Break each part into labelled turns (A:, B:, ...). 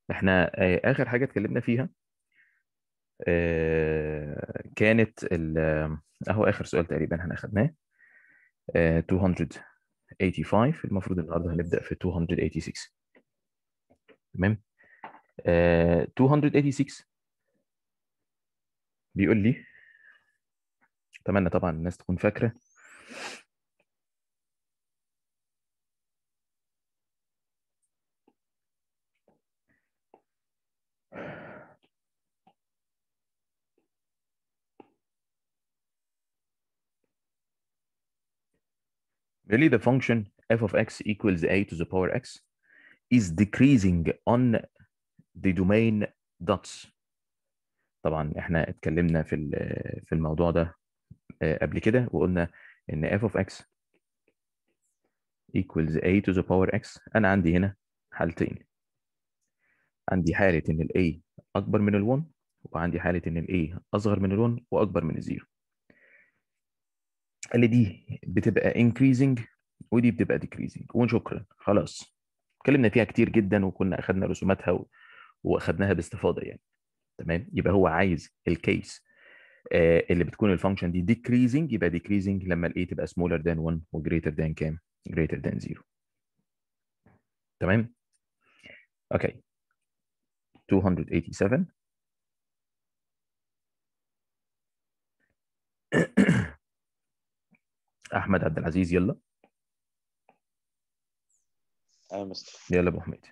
A: احنا آه، اخر حاجه اتكلمنا فيها آه، كانت ال- آه، اهو اخر سؤال تقريبا احنا اخدناه آه، 285 المفروض النهارده هنبدا في 286 تمام آه، 286 بيقول لي اتمنى طبعا الناس تكون فاكره بيقول لي the function f of x equals a to the power x is decreasing on the domain dots طبعا احنا اتكلمنا في ال- في الموضوع ده آه، قبل كده وقلنا ان f of x equals a to the power x انا عندي هنا حالتين عندي حالة ان ال a اكبر من ال 1 وعندي حالة ان ال a اصغر من ال 1 واكبر من الزيرو اللي دي بتبقى increasing ودي بتبقى decreasing وشكرا خلاص اتكلمنا فيها كتير جدا وكنا اخدنا رسوماتها و... واخدناها باستفاضه يعني تمام يبقى هو عايز الكيس آه اللي بتكون الفانكشن دي decreasing يبقى decreasing لما ال a تبقى smaller than 1 و greater than كام greater than 0 تمام اوكي 287 احمد عبد العزيز يلا
B: ايوه يا مستر
A: يلا يا ابو حميد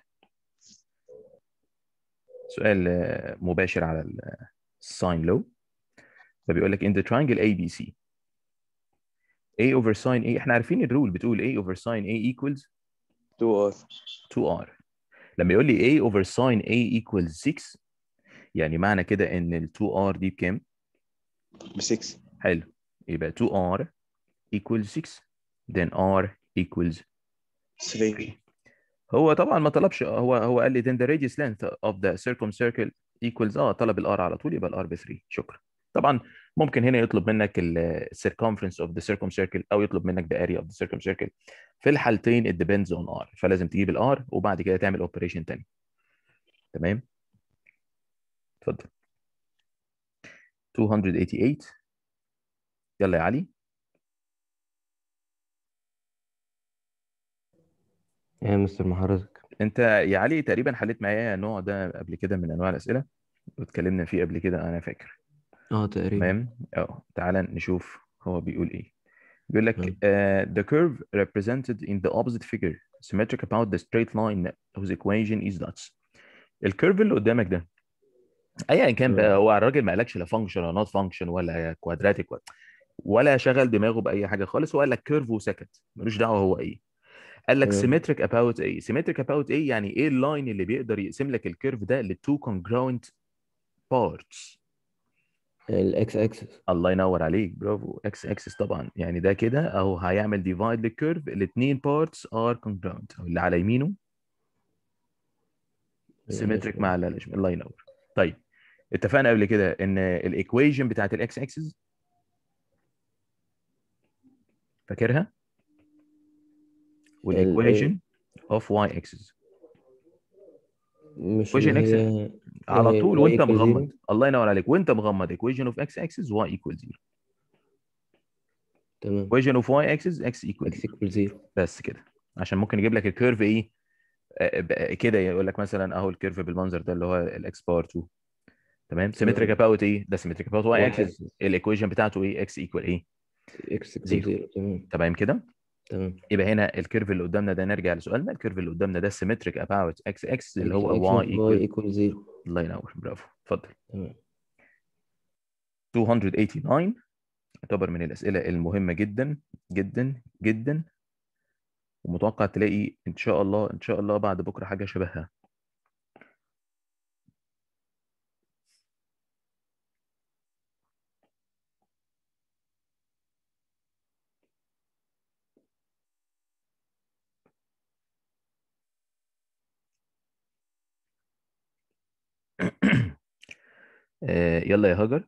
A: سؤال آه، مباشر على الساين لو فبيقول لك in the triangle ABC A over sin A احنا عارفين الرول بتقول A over sin A equals
B: 2 ار
A: 2R لما يقول لي A over sin A equals 6 يعني معنى كده ان ال 2R دي بكام؟
B: ب 6
A: حلو يبقى 2R equals 6 then R equals
B: 3
A: هو طبعا ما طلبش هو هو قال لي then the radius length of the circumcircle equals اه طلب الار على طول يبقى الار ب 3 شكرا طبعا ممكن هنا يطلب منك ال circumference of the circumcircle او يطلب منك the area of the circumcircle في الحالتين it depends on r فلازم تجيب الار وبعد كده تعمل اوبريشن تاني تمام اتفضل 288 يلا يا علي
C: يا مستر مع حضرتك
A: انت يا علي تقريبا حليت معايا النوع ده قبل كده من انواع الاسئله واتكلمنا فيه قبل كده انا فاكر
C: اه تقريبا
A: تمام اه تعالى نشوف هو بيقول ايه بيقول لك
C: تمام.
A: uh, the curve represented in the opposite figure symmetric about the straight line whose equation is dots الكيرف اللي قدامك ده ايا كان بقى
C: تمام.
A: هو الراجل ما قالكش لا فانكشن ولا نوت فانكشن ولا كوادراتيك ولا ولا شغل دماغه باي حاجه خالص هو قال لك كيرف وسكت ملوش دعوه هو ايه قال لك
C: تمام.
A: سيمتريك اباوت ايه سيمتريك اباوت ايه يعني ايه اللاين اللي بيقدر يقسم لك الكيرف ده لتو congruent parts
C: الاكس اكسس
A: الله ينور عليك برافو اكس اكسس طبعا يعني ده كده اهو هيعمل ديفايد للكيرف الاثنين بارتس ار congruent اللي على يمينه سيمتريك مع اللي على شمال الله ينور طيب اتفقنا قبل كده ان الايكويشن بتاعت الاكس اكسس فاكرها والايكويشن اوف واي اكسس
C: مش
A: equation
C: اللي
A: x
C: هي
A: على
C: هي
A: طول
C: y
A: وانت
C: equal
A: مغمض
C: zero.
A: الله ينور عليك وانت مغمض equation of x axis y equals 0
C: تمام
A: equation of y axis x equals
C: اكس
A: 0
C: ايكوال زيرو
A: بس كده عشان ممكن يجيب لك الكيرف ايه آه، بقى كده يقول لك مثلا اهو الكيرف بالمنظر ده اللي هو الاكس باور 2 تمام سيمتريك اباوت ايه ده سيمتريك اباوت واي
C: Y
A: اكسس الايكويشن بتاعته ايه اكس ايكوال ايه
C: اكس ايكوال
A: زيرو.
C: زيرو تمام
A: تمام كده
C: تمام
A: يبقى هنا الكيرف اللي قدامنا ده نرجع لسؤالنا الكيرف اللي قدامنا ده سيمتريك اباوت اكس اكس اللي هو واي
C: واي
A: ايكوال
C: ايكوال زيرو
A: الله ينور برافو اتفضل
C: تمام
A: 289 يعتبر من الأسئلة المهمة جدا جدا جدا ومتوقع تلاقي إن شاء الله إن شاء الله بعد بكرة حاجة شبهها آه، يلا يا هاجر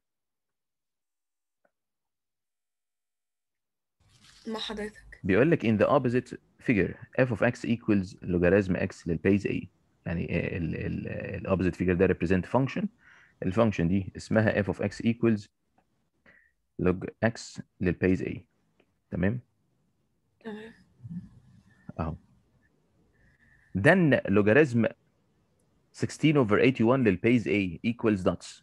D: مع حضرتك
A: بيقول لك in the opposite figure f of x equals logarithm x للبيز a يعني الاوبزيت فيجر ده represent function الفانكشن دي اسمها f of x equals log x للبيز a تمام
D: تمام
A: اهو then logarithm 16 over 81 للبيز a equals dots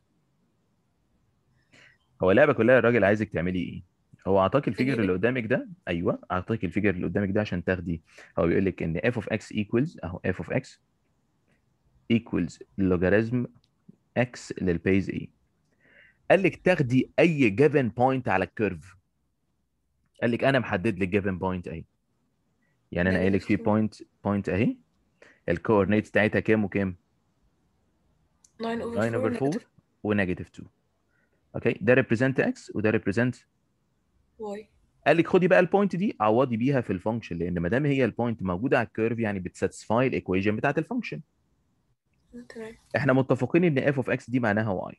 A: هو اللعبه كلها الراجل عايزك تعملي ايه هو اعطاك الفيجر اللي قدامك ده ايوه اعطاك الفيجر اللي قدامك ده عشان تاخدي هو بيقول لك ان f of x equals اهو f of x equals logarithm x للبيز a قال لك تاخدي اي given point على الكيرف قال لك انا محدد لك given point اهي يعني انا قايل لك في
D: Negative two.
A: بوينت بوينت اهي الكوردينيتس بتاعتها كام وكام
D: 9 over
A: 9
D: 4
A: over 4
D: negative
A: ونيجاتيف 2 اوكي ده ريبريزنت اكس وده ريبريزنت
D: y
A: قال لك خدي بقى البوينت دي عوضي بيها في الفانكشن لان ما دام هي البوينت موجوده على الكيرف يعني بتساتسفاي الايكويشن بتاعت الفانكشن
D: تمام
A: احنا متفقين ان اف اوف اكس دي معناها واي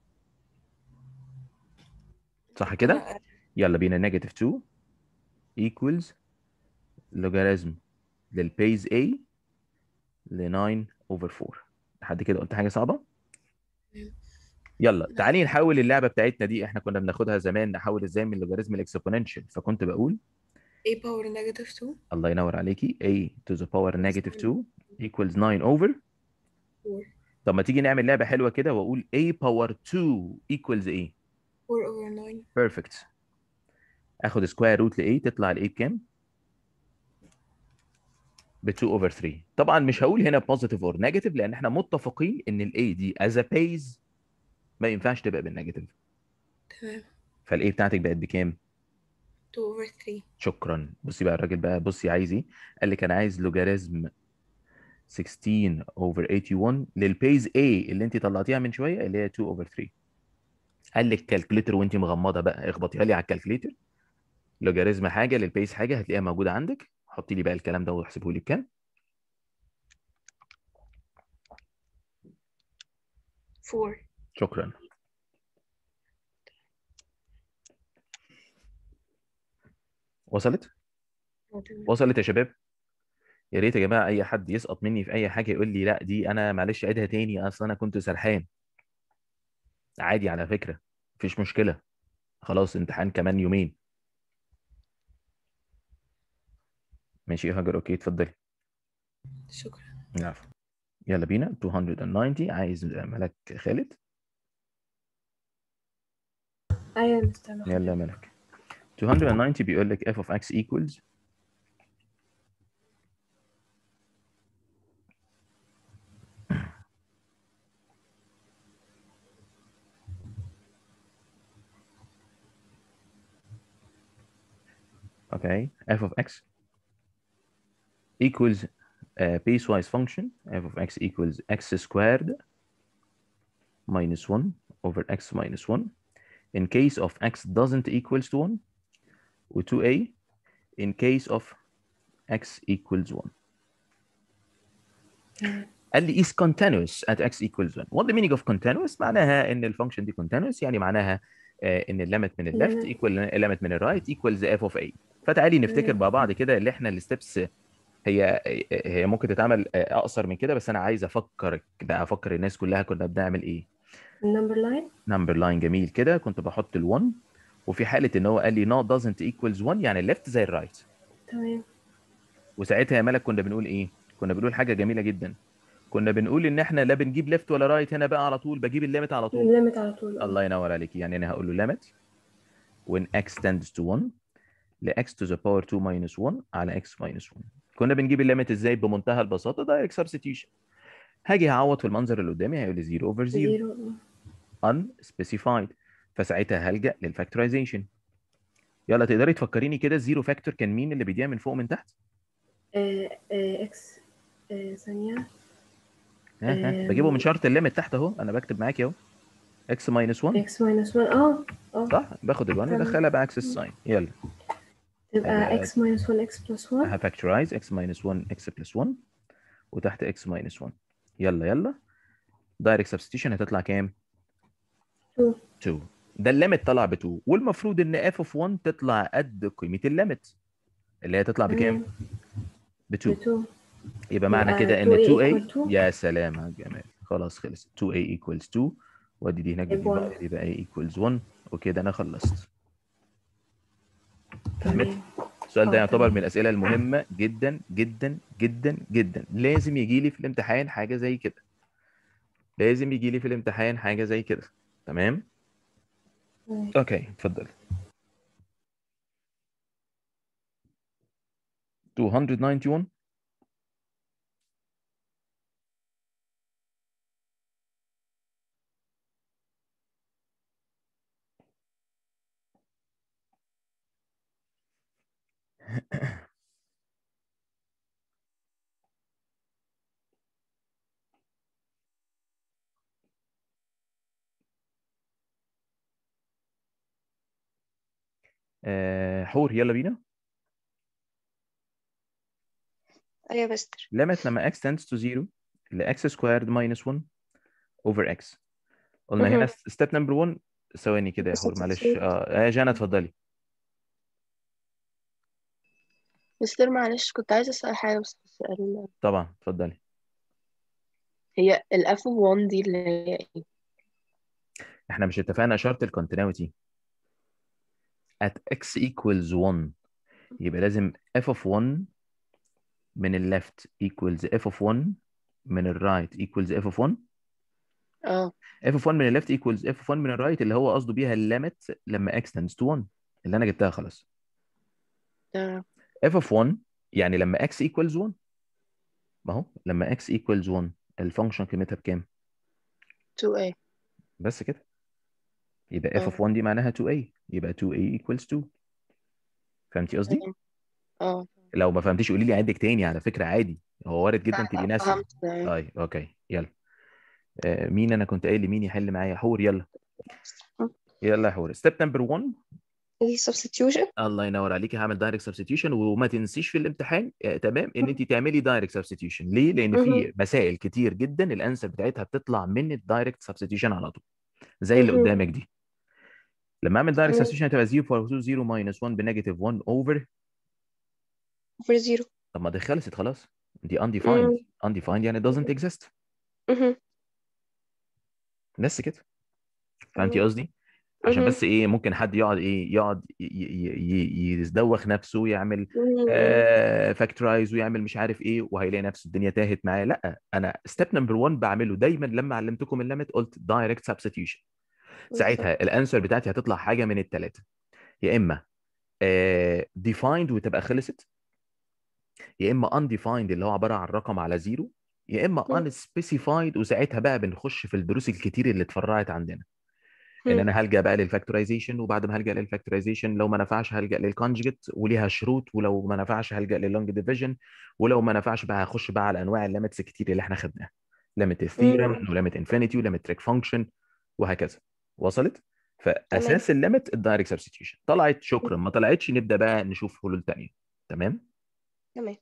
A: صح كده
D: أنا-
A: يلا بينا نيجاتيف 2 equals لوجاريزم للبيز A ل 9 over 4 لحد كده قلت حاجه صعبه
D: تمام.
A: يلا تعالي نحول اللعبه بتاعتنا دي احنا كنا بناخدها زمان نحول ازاي من لوجاريزم الاكسبوننشال فكنت بقول
D: a power negative 2
A: الله ينور عليكي a to the power negative 2 equals 9 over
D: 4
A: طب ما تيجي نعمل لعبه حلوه كده واقول a power 2 equals a
D: 4 over 9
A: بيرفكت اخد سكوير روت ل a تطلع ال a بكام؟ ب 2 over 3 طبعا مش هقول هنا بوزيتيف اور نيجاتيف لان احنا متفقين ان ال a دي as a base ما ينفعش تبقى بالنيجاتيف
D: تمام
A: فال a بتاعتك بقت بكام؟
D: 2 over 3
A: شكرا بصي بقى الراجل بقى بصي عايز ايه؟ قال لك انا عايز لوجاريزم 16 over 81 للبيز A اللي انت طلعتيها من شويه اللي هي 2 over 3 قال لك كالكوليتر وانت مغمضه بقى اخبطيها لي على الكالكوليتر لوجاريزم حاجه للبيز حاجه هتلاقيها موجوده عندك حطي لي بقى الكلام ده واحسبه لي بكام
D: 4
A: شكرا وصلت
D: آه، تمام.
A: وصلت يا شباب يا ريت يا جماعه اي حد يسقط مني في اي حاجه يقول لي لا دي انا معلش عيدها تاني اصل انا كنت سرحان عادي على فكره مفيش مشكله خلاص امتحان كمان يومين ماشي يا هاجر اوكي اتفضلي
D: شكرا
A: العفو يلا بينا 290 عايز ملك خالد
D: ايوه يا مستر محمد.
A: يلا يا ملك 290 بيقول لك f of x equals okay f of x equals a piecewise function f of x equals x squared minus 1 over x minus 1 in case of x doesn't equals to 1 و 2a in case of x equals 1
D: تمام.
A: قال لي is continuous at x equals 1 what the meaning of continuous معناها ان الفانكشن دي continuous يعني معناها آه، ان الليمت من الليفت
D: Limit.
A: equal الليمت من الرايت equals f of a فتعالي نفتكر
D: مم.
A: مع بعض كده اللي احنا الستبس هي هي ممكن تتعمل آه، اقصر من كده بس انا عايز افكرك بقى افكر الناس كلها كنا بنعمل ايه
D: النمبر لاين
A: نمبر لاين جميل كده كنت بحط ال1 وفي حاله ان هو قال لي not doesn't equals 1 يعني الليفت زي الرايت
D: تمام
A: وساعتها يا ملك كنا بنقول ايه كنا بنقول حاجه جميله جدا كنا بنقول ان احنا لا بنجيب ليفت ولا رايت هنا بقى على طول بجيب الليمت على طول
D: الليمت على طول آه.
A: الله ينور عليك يعني انا هقول له limit when x tends to 1 ل x to the power 2 minus 1 على x minus 1 كنا بنجيب الليمت ازاي بمنتهى البساطه دايركت سبستيوشن هاجي هعوض في المنظر اللي قدامي هيقول لي 0 over 0
D: زيرو آه.
A: unspecified فساعتها هلجأ للفاكتورايزيشن يلا تقدري تفكريني كده الزيرو فاكتور كان مين اللي بيضيع من فوق من تحت؟
D: آه، آه، اكس آه، ثانية
A: ها ها
D: آم.
A: بجيبه من شرط الليمت تحت اهو انا بكتب معاكي اهو x minus 1
D: اكس ماينس 1 اه اه
A: صح باخد ال1
D: تمام.
A: ادخلها بعكس الساين يلا
D: تبقى
A: يبقى-
D: اكس ماينس 1 اكس بلس 1
A: هفاكتورايز x minus 1 x plus 1 وتحت x minus 1 يلا يلا دايركت سبستيوشن هتطلع كام؟
D: 2
A: 2 ده الليمت طلع ب 2 والمفروض ان f of 1 تطلع قد قيمه الليمت اللي هي تطلع بكام؟ ب 2
D: 2
A: يبقى معنى
D: يبقى
A: كده ان
D: 2A
A: 2a
D: equal 2.
A: يا سلام على الجمال خلاص خلص 2a equals 2 وادي دي هناك
D: يبقى
A: بالديفايد يبقى a equals 1 وكده انا خلصت فهمت؟
D: تمام
A: السؤال ده
D: آه،
A: يعتبر
D: تمام.
A: من الاسئله المهمه جدا جدا جدا جدا لازم يجي لي في الامتحان حاجه زي كده لازم يجي لي في الامتحان حاجه زي كده تمام
D: تمام.
A: اوكي اتفضل 291 آه حور يلا بينا
E: ايوه مستر
A: limit لما x tends to 0 ل x squared minus 1 over x قلنا هنا
E: مهم.
A: step number 1 ثواني كده يا حور معلش
E: substitute.
A: اه يا جانا اتفضلي
E: مستر معلش كنت عايزة أسأل حاجة بس السؤال
A: طبعا اتفضلي
E: هي ال F1 دي اللي هي ايه؟
A: احنا مش اتفقنا شرط الكونتينيوتي at x equals 1 يبقى لازم f of 1 من ال left equals f of 1 من ال right equals f of 1
E: اه
A: f of 1 من ال left equals f of 1 من ال right اللي هو قصده بيها الليميت لما x tends to 1 اللي انا جبتها خلاص
E: تمام
A: f of 1 يعني لما x equals 1 ما هو لما x equals 1 الفانكشن قيمتها بكام
E: 2A
A: بس كده يبقى f of
E: اه
A: 1 دي معناها 2a يبقى 2a equals 2 فهمتي قصدي
E: تمام اه
A: لو ما فهمتيش قولي لي عندك تاني على فكرة عادي هو وارد جدا
E: لا
A: تبقي
E: لا
A: ناسي
E: فهمت تمام
A: طيب اوكي يلا آه مين انا كنت قايل لمين يحل معايا حور يلا يلا يا حور ستيب نمبر 1
E: دي substitution
A: الله ينور عليكي هعمل دايركت سبستيتيوشن وما تنسيش في الامتحان آه تمام ان انت تعملي دايركت سبستيتيوشن ليه لان
E: مهم.
A: في مسائل كتير جدا الانسر بتاعتها بتطلع من الدايركت سبستيتيوشن على طول زي اللي
E: مهم.
A: قدامك دي لما اعمل دايركت
E: تمام
A: سبستيتيوشن هتبقى 0 باور 2 0 ماينس 1 بنيجاتيف 1 اوفر
E: over zero
A: طب ما دي خلصت خلاص دي undefined
E: مم.
A: undefined يعني doesn't exist
E: مهم.
A: بس كده فهمتي
E: مم.
A: قصدي عشان
E: مهم.
A: بس ايه ممكن حد يقعد ايه يقعد ي- ي- ي- يدوخ نفسه يعمل
E: مم.
A: فاكتورايز ويعمل مش عارف ايه وهيلاقي نفسه الدنيا تاهت معاه لا انا ستيب نمبر 1 بعمله دايما لما علمتكم الليميت قلت دايركت سبستيوشن
E: بالظبط
A: ساعتها الانسر بتاعتي هتطلع حاجه من الثلاثه يا اما ديفايند وتبقى خلصت يا اما undefined اللي هو عباره عن رقم على زيرو يا اما
E: مم.
A: unspecified وساعتها بقى بنخش في الدروس الكتير اللي اتفرعت عندنا ان
E: مم.
A: انا هلجا بقى للفاكتورايزيشن وبعد ما هلجا للفاكتورايزيشن لو ما نفعش هلجا للكونجكت وليها شروط ولو ما نفعش هلجا للونج ديفيجن ولو ما نفعش بقى هخش بقى على انواع الليميتس الكتير اللي احنا خدناها ليميت الثيرم وليميت انفينيتي وليميت تريك فانكشن وهكذا وصلت
E: تمام
A: فاساس الليميت الدايركت سبستيوشن طلعت شكرا ما طلعتش نبدا بقى نشوف حلول ثانيه تمام
E: تمام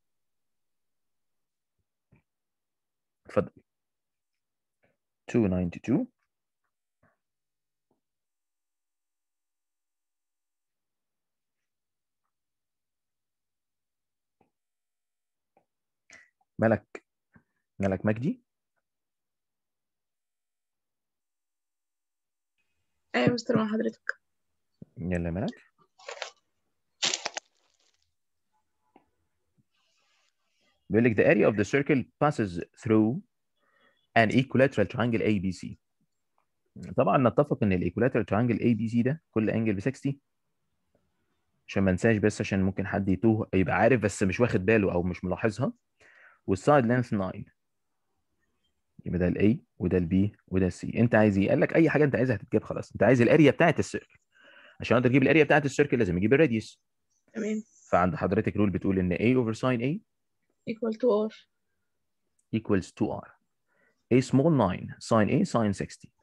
A: اتفضل 292 ملك ملك مجدي
F: ايوه يا مستر مع حضرتك
A: يلا يا ملك بيقول لك the area of the circle passes through an equilateral triangle ABC طبعا نتفق ان الايكولاترال تريانجل ABC ده كل انجل ب 60 عشان ما انساش بس عشان ممكن حد يتوه يبقى عارف بس مش واخد باله او مش ملاحظها والسايد لينث 9 يبقى ده الاي وده البي وده السي انت عايز ايه؟ قال لك اي حاجه انت عايزها هتتجاب خلاص انت عايز الاريا بتاعت السيركل عشان اقدر اجيب الاريا بتاعت السيركل لازم اجيب الراديوس
F: تمام
A: فعند حضرتك رول بتقول ان a over sin a
F: equal to r
A: equals 2r a small 9 sin a sin 60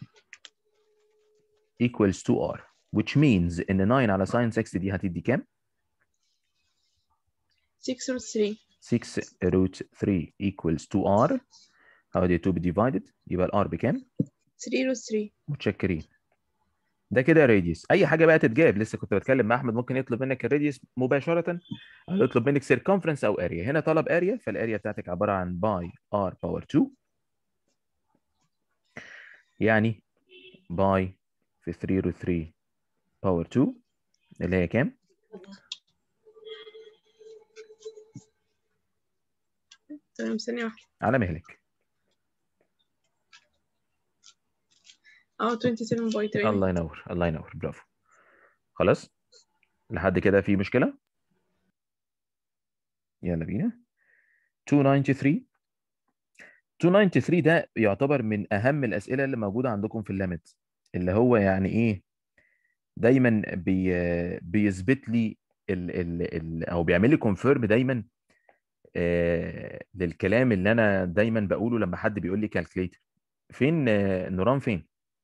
A: equals 2r which means ان 9 على sin 60 دي هتدي كام؟
F: 6 root 3
A: 6 root 3 equals 2r how did 2 be divided؟ يبقى الr بكام؟
F: 3 root 3
A: متشكرين ده كده راديوس اي حاجه بقى تتجاب لسه كنت بتكلم مع احمد ممكن يطلب منك الراديوس مباشره او يطلب منك سيركمفرنس او اريا هنا طلب اريا فالاريا بتاعتك عباره عن باي ار باور 2 يعني باي في 3 رو 3 باور 2 اللي هي كام؟
F: تمام ثانية واحدة
A: على مهلك
F: اه 27 باي تقريبا
A: الله ينور الله ينور برافو خلاص لحد كده في مشكله يلا بينا 293 293 ده يعتبر من اهم الاسئله اللي موجوده عندكم في الليمت اللي هو يعني ايه دايما بي بيثبت لي ال ال ال او بيعمل لي كونفيرم دايما آه للكلام اللي انا دايما بقوله لما حد بيقول لي كالكليتر فين آه، نوران فين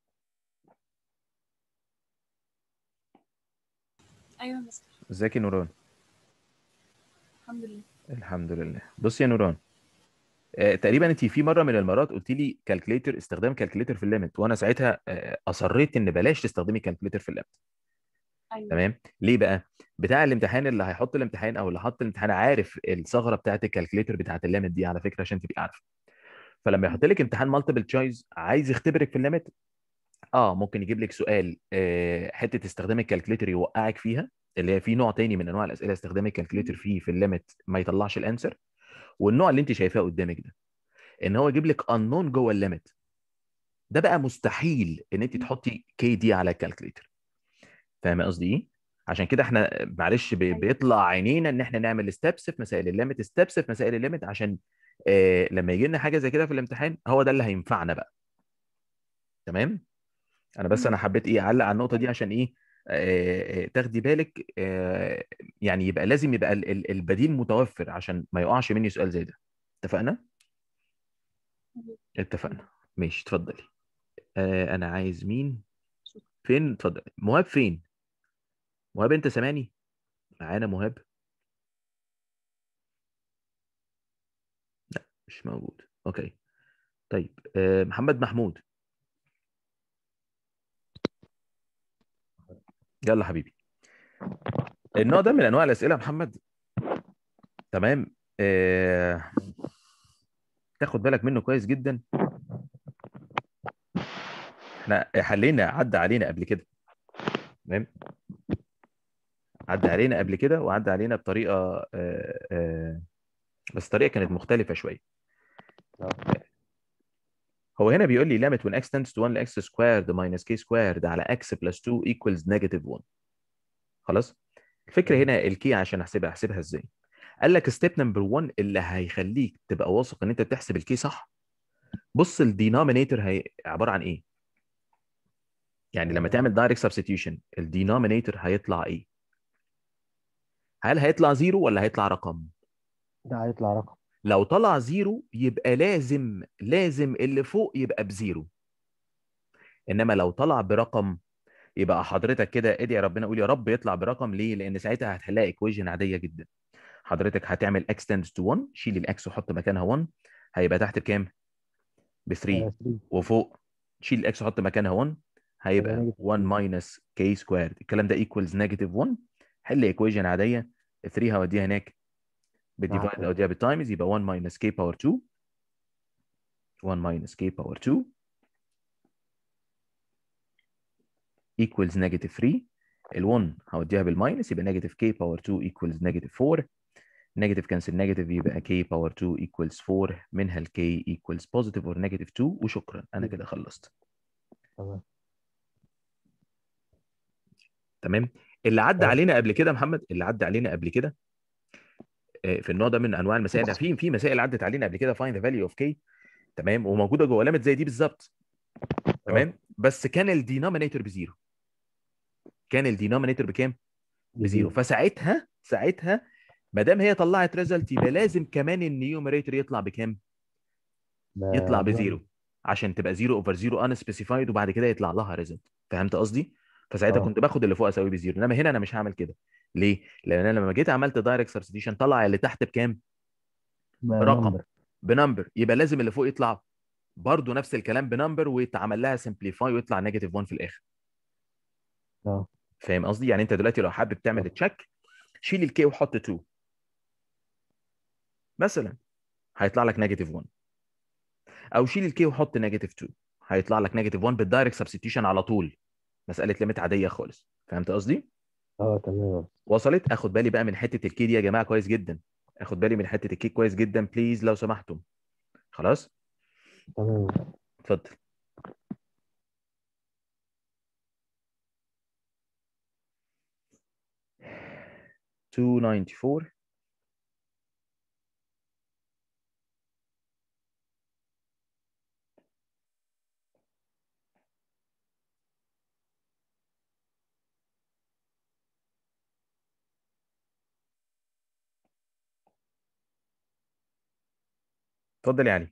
G: ايوه يا مستر
A: ازيك يا نوران
G: الحمد لله
A: الحمد لله بص يا نوران آه، تقريبا انت في مره من المرات قلت لي كالكليتر استخدام كالكليتر في الليمت وانا ساعتها آه، اصريت ان بلاش تستخدمي كالكليتر في الليمت
G: ايوه
A: تمام ليه بقى بتاع الامتحان اللي هيحط الامتحان او اللي حط الامتحان عارف الثغره بتاعت الكالكليتر بتاعت الليمت دي على فكره عشان تبقي عارفه فلما يحط لك امتحان مالتيبل تشويس عايز يختبرك في الليمت اه ممكن يجيب لك سؤال آه، حته استخدام الكالكليتر يوقعك فيها اللي هي في نوع تاني من انواع الاسئله استخدام الكالكليتر فيه في الليمت ما يطلعش الانسر والنوع اللي انت شايفاه قدامك ده ان هو يجيب لك انون جوه الليمت ده بقى مستحيل ان انت تحطي كي دي على الكالكليتر فاهم قصدي ايه عشان كده احنا معلش بي- بيطلع عينينا ان احنا نعمل ستابس في مسائل الليمت ستابس في مسائل الليمت عشان آه لما يجي لنا حاجه زي كده في الامتحان هو ده اللي هينفعنا بقى تمام انا بس انا حبيت ايه اعلق على النقطه دي عشان ايه آه آه، تاخدي بالك آه يعني يبقى لازم يبقى ال- ال- البديل متوفر عشان ما يقعش مني سؤال زي ده اتفقنا اتفقنا ماشي اتفضلي آه انا عايز مين فين اتفضل مهاب فين مهاب انت سامعني معانا مهاب لا مش موجود اوكي طيب آه محمد محمود يلا حبيبي النوع ده من انواع الاسئله يا محمد تمام آه... تاخد بالك منه كويس جدا احنا حلينا عدى علينا قبل كده تمام عدى علينا قبل كده وعدى علينا بطريقه آه... آه... بس الطريقه كانت مختلفه شويه هو هنا بيقول لي limit when x tends to 1 ل x squared minus k squared على x plus 2 equals negative 1 خلاص الفكره هنا الكي عشان احسبها احسبها ازاي قال لك ستيب نمبر 1 اللي هيخليك تبقى واثق ان انت بتحسب الكي صح بص الدينومينيتور هي عباره عن ايه يعني لما تعمل دايركت سبستيوشن الدينومينيتور هيطلع ايه هل هيطلع زيرو ولا هيطلع رقم
H: ده هيطلع رقم
A: لو طلع زيرو يبقى لازم لازم اللي فوق يبقى بزيرو انما لو طلع برقم يبقى حضرتك كده ادعي ربنا قول يا رب يطلع برقم ليه لان ساعتها هتحلها ايكويشن عاديه جدا حضرتك هتعمل x tends to 1 شيل الاكس وحط مكانها 1 هيبقى تحت بكام ب 3 وفوق شيل الاكس وحط مكانها 1 هيبقى
H: هيبقى
A: 1 minus k squared الكلام ده equals negative 1 حل ايكويشن عاديه 3 هوديها هناك بالديفايد
H: معقول.
A: اوديها بالتايمز يبقى 1 minus k power 2 1 minus k power 2 equals negative 3 ال 1 هوديها بالماينس يبقى negative k power 2 equals negative 4 negative cancel negative يبقى k power 2 equals 4 منها ال k equals positive or negative 2 وشكرا انا كده خلصت
H: تمام
A: تمام اللي عدى
H: تمام.
A: علينا قبل كده يا محمد اللي عدى علينا قبل كده آه، في النوع ده من انواع المسائل في في مسائل عدت علينا قبل كده find the value of k تمام وموجوده جوه لامت زي دي بالظبط تمام بس كان الدينومينيتور بزيرو كان الدينومينيتور بكام؟ بزيرو فساعتها ساعتها ما دام هي طلعت ريزلت يبقى لازم كمان النيوميريتور يطلع بكام؟ يطلع بزيرو عشان تبقى زيرو اوفر زيرو ان سبيسيفايد وبعد كده يطلع لها ريزلت فهمت قصدي؟ فساعتها
H: آه.
A: كنت باخد اللي فوق اساويه بزيرو انما هنا انا مش هعمل كده ليه؟ لان انا لما جيت عملت دايركت سبستيشن طلع اللي تحت بكام؟ برقم بنمبر يبقى لازم اللي فوق يطلع برضه نفس الكلام بنمبر ويتعمل لها سمبليفاي ويطلع نيجاتيف 1 في الاخر
H: اه
A: فاهم قصدي يعني انت دلوقتي لو حابب تعمل تشيك شيل الكي وحط 2 مثلا هيطلع لك نيجاتيف 1 او شيل الكي وحط نيجاتيف 2 هيطلع لك نيجاتيف 1 بالدايركت سبستيوشن على طول مساله ليميت عاديه خالص فهمت قصدي
H: اه تمام
A: وصلت اخد بالي بقى من حته الكي دي يا جماعه كويس جدا اخد بالي من حته الكي كويس جدا بليز لو سمحتم خلاص
H: تمام
A: اتفضل two ninety four اتفضل يا علي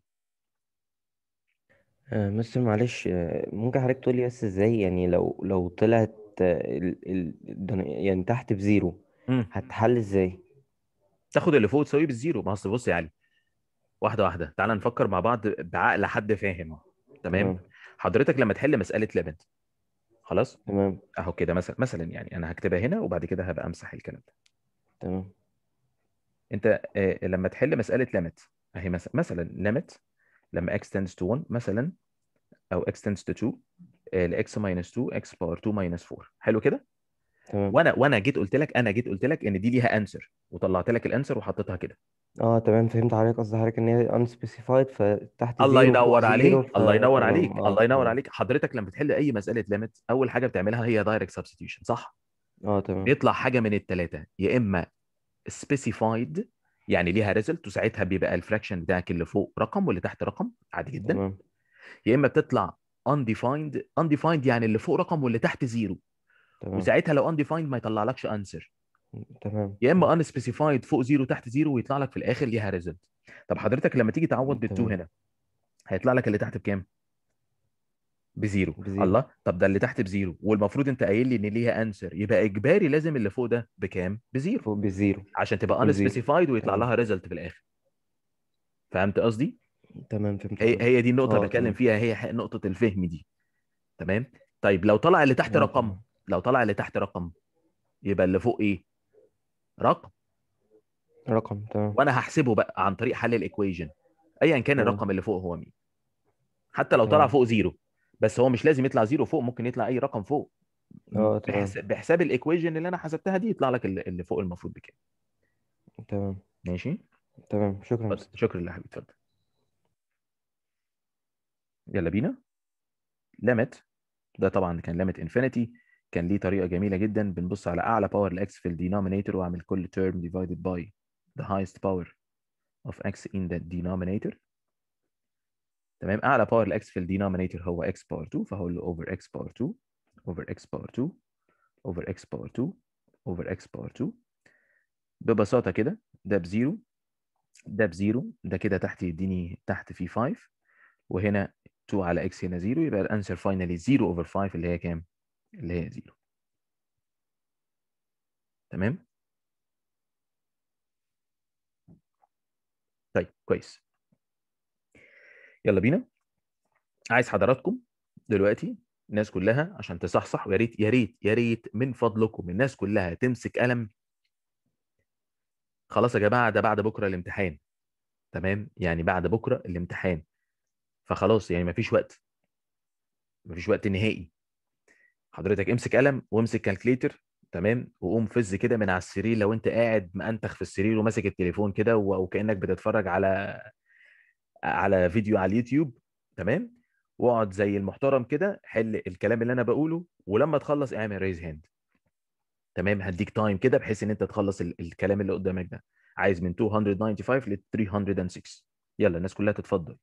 C: آه مستر معلش آه ممكن حضرتك تقول لي بس ازاي يعني لو لو طلعت آه ال ال الدن- يعني تحت بزيرو
A: مم.
C: هتحل ازاي؟
A: تاخد اللي فوق تساويه بالزيرو ما اصل بص يا علي واحده واحده تعال نفكر مع بعض بعقل حد فاهم تمام
C: تمام
A: حضرتك لما تحل مساله ليميت خلاص
C: تمام
A: اهو كده مثلا مثلا يعني انا هكتبها هنا وبعد كده هبقى امسح الكلام ده
C: تمام
A: انت آه، لما تحل مساله ليميت اهي مثلا مثلا ليميت لما x tends to 1 مثلا او x tends to 2 ل x minus 2 x power 2 minus 4 حلو كده
C: تمام
A: وانا وانا جيت قلت لك انا جيت قلت لك ان دي ليها انسر وطلعت لك الانسر وحطيتها كده
C: اه تمام فهمت حضرتك قصدي حضرتك ان هي unspecified فتحت
A: الله
C: زيرو فوق
A: ينور عليك
C: زيرو ف
A: الله ينور
C: تمام
A: عليك
C: اه
A: الله ينور
C: تمام
A: عليك حضرتك لما بتحل اي مساله ليميت اول حاجه بتعملها هي دايركت سبستيوشن صح
C: اه تمام
A: بيطلع حاجه من الثلاثه يا اما specified يعني ليها ريزلت وساعتها بيبقى الفراكشن بتاعك اللي فوق رقم واللي تحت رقم عادي جدا
C: تمام
A: يا اما بتطلع undefined undefined يعني اللي فوق رقم واللي تحت زيرو
C: تمام
A: وساعتها لو undefined ما يطلعلكش انسر
C: تمام
A: يا اما unspecified فوق زيرو تحت زيرو ويطلع لك في الاخر ليها ريزلت طب حضرتك لما تيجي تعوض بالتو
C: تمام
A: هنا هيطلع لك اللي تحت بكام بزيرو
C: بزيرو
A: الله طب ده اللي تحت بزيرو والمفروض انت قايل لي ان ليها انسر يبقى اجباري لازم اللي فوق ده بكام بزيرو
C: فوق بزيرو
A: عشان تبقى
C: يكون زيرو
A: unspecified ويطلع
C: تمام
A: لها ريزلت في الاخر فهمت قصدي
C: تمام فهمت
A: هي
C: حضرتك
A: هي دي النقطه اللي
C: اه
A: بتكلم
C: تمام
A: فيها هي ح- نقطه الفهم دي تمام طيب لو طلع اللي تحت
C: اه
A: رقم
C: تمام
A: لو طلع اللي تحت رقم يبقى اللي فوق ايه رقم
C: رقم تمام
A: وانا هحسبه بقى عن طريق حل الايكويجن ايا كان
C: تمام
A: الرقم اللي فوق هو مين حتى لو طلع
C: تمام
A: فوق زيرو بس هو مش لازم يطلع زيرو فوق ممكن يطلع اي رقم فوق
C: اه تمام
A: بحساب بحساب الايكويجن اللي انا حسبتها دي يطلع لك اللي اللي فوق المفروض بكام
C: تمام
A: ماشي
C: تمام شكرا يا
A: اتفضل.
C: مستر
A: شكرا لله حبيبي اتفضل يلا بينا ليميت ده طبعا كان ليميت انفينيتي كان ليه طريقه جميله جدا بنبص على اعلى باور لاكس في الدينومينيتور واعمل كل term divided by the highest power of x in the denominator تمام اعلى باور لاكس في الدينومينيتور هو x باور 2 فهقول له over x باور 2 over x باور 2 over x باور 2 over x باور 2 ببساطه كده ده بزيرو ده بزيرو ده كده تحت يديني تحت فيه 5 وهنا 2 على x هنا 0 يبقى الانسر فاينلي 0 اوفر 5 اللي هي كام؟ اللي هي 0 تمام؟ طيب كويس يلا بينا عايز حضراتكم دلوقتي الناس كلها عشان تصحصح ويا ريت يا ريت يا ريت من فضلكم الناس كلها تمسك قلم خلاص يا جماعه ده بعد بكره الامتحان تمام يعني بعد بكره الامتحان فخلاص يعني مفيش وقت مفيش وقت نهائي حضرتك امسك قلم وامسك كالكليتر تمام وقوم فز كده من على السرير لو انت قاعد مأنتخ في السرير وماسك التليفون كده و- وكأنك بتتفرج على على فيديو على اليوتيوب تمام واقعد زي المحترم كده حل الكلام اللي انا بقوله ولما تخلص اعمل ريز هاند تمام هديك تايم كده بحيث ان انت تخلص ال- الكلام اللي قدامك ده عايز من 295 ل 306 يلا الناس كلها تتفضل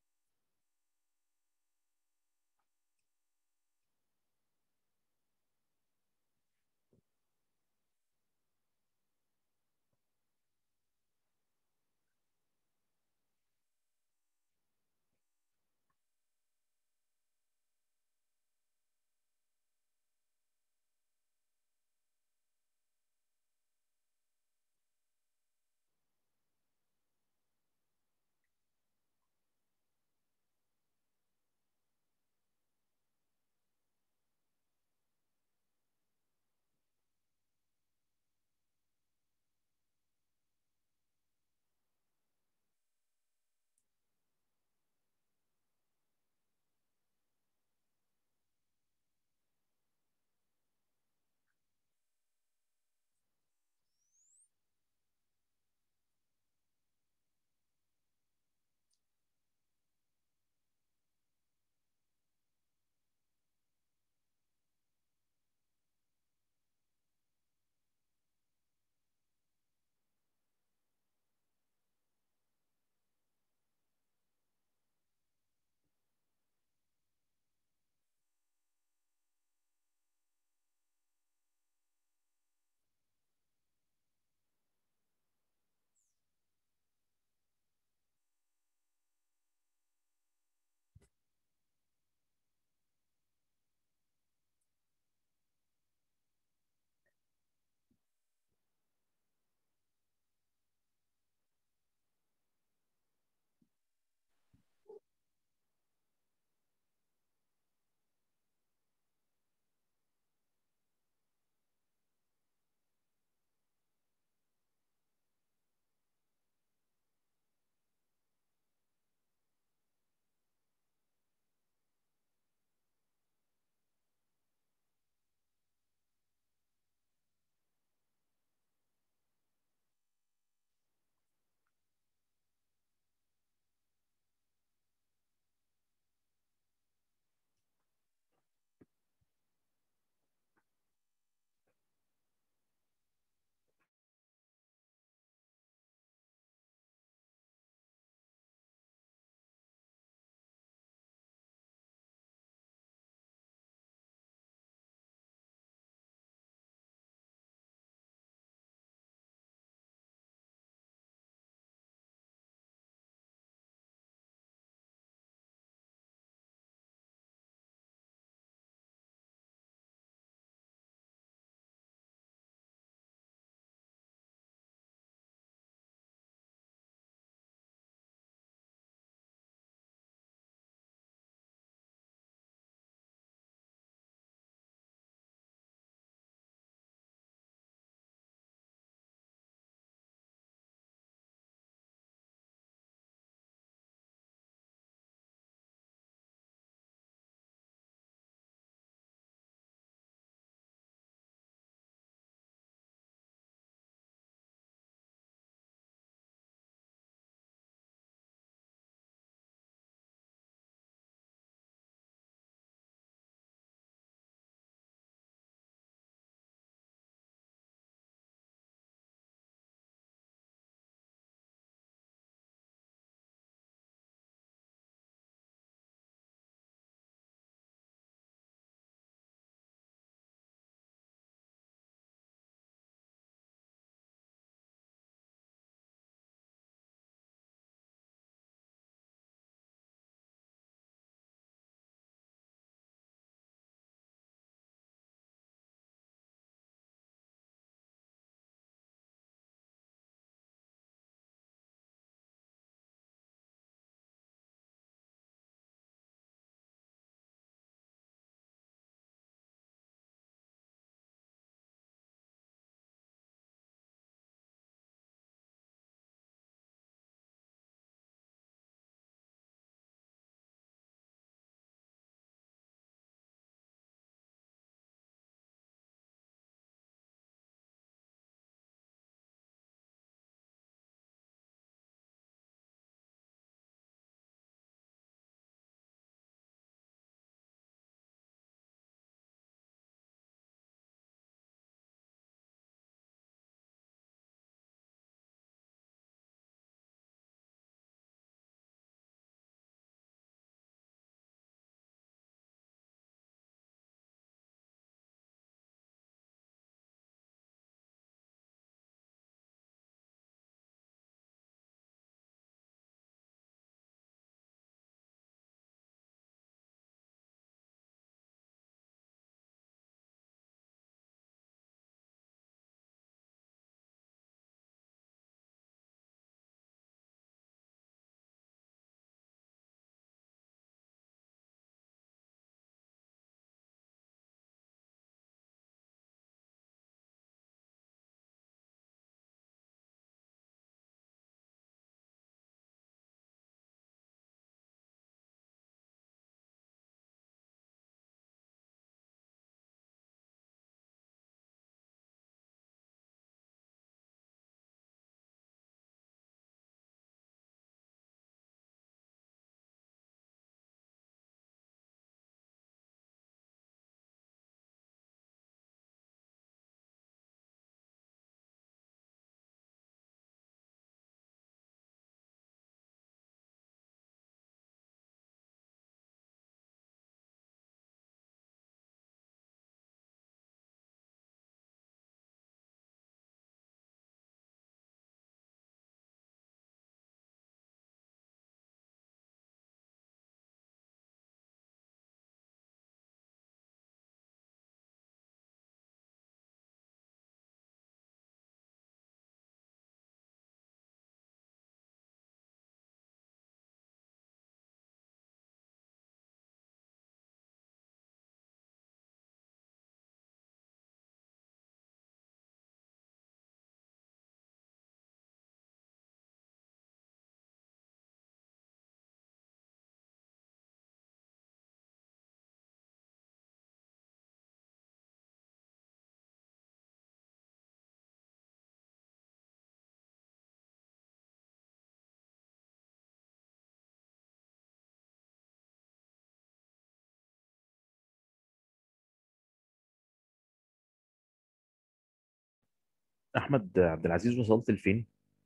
A: احمد عبد العزيز وصلت لفين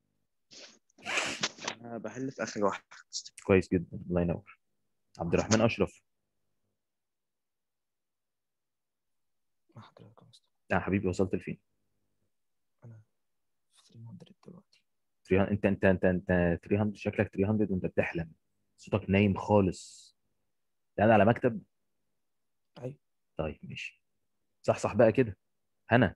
B: انا بحل في اخر واحد
A: كويس جدا الله ينور عبد الرحمن اشرف
I: مع حضرتك يا مستر
A: يا حبيبي وصلت لفين
I: انا في 300 دلوقتي
A: 300 انت انت انت انت 300 شكلك 300 وانت بتحلم صوتك نايم خالص قاعد على مكتب
I: ايوه
A: طيب ماشي صح صح بقى كده هنا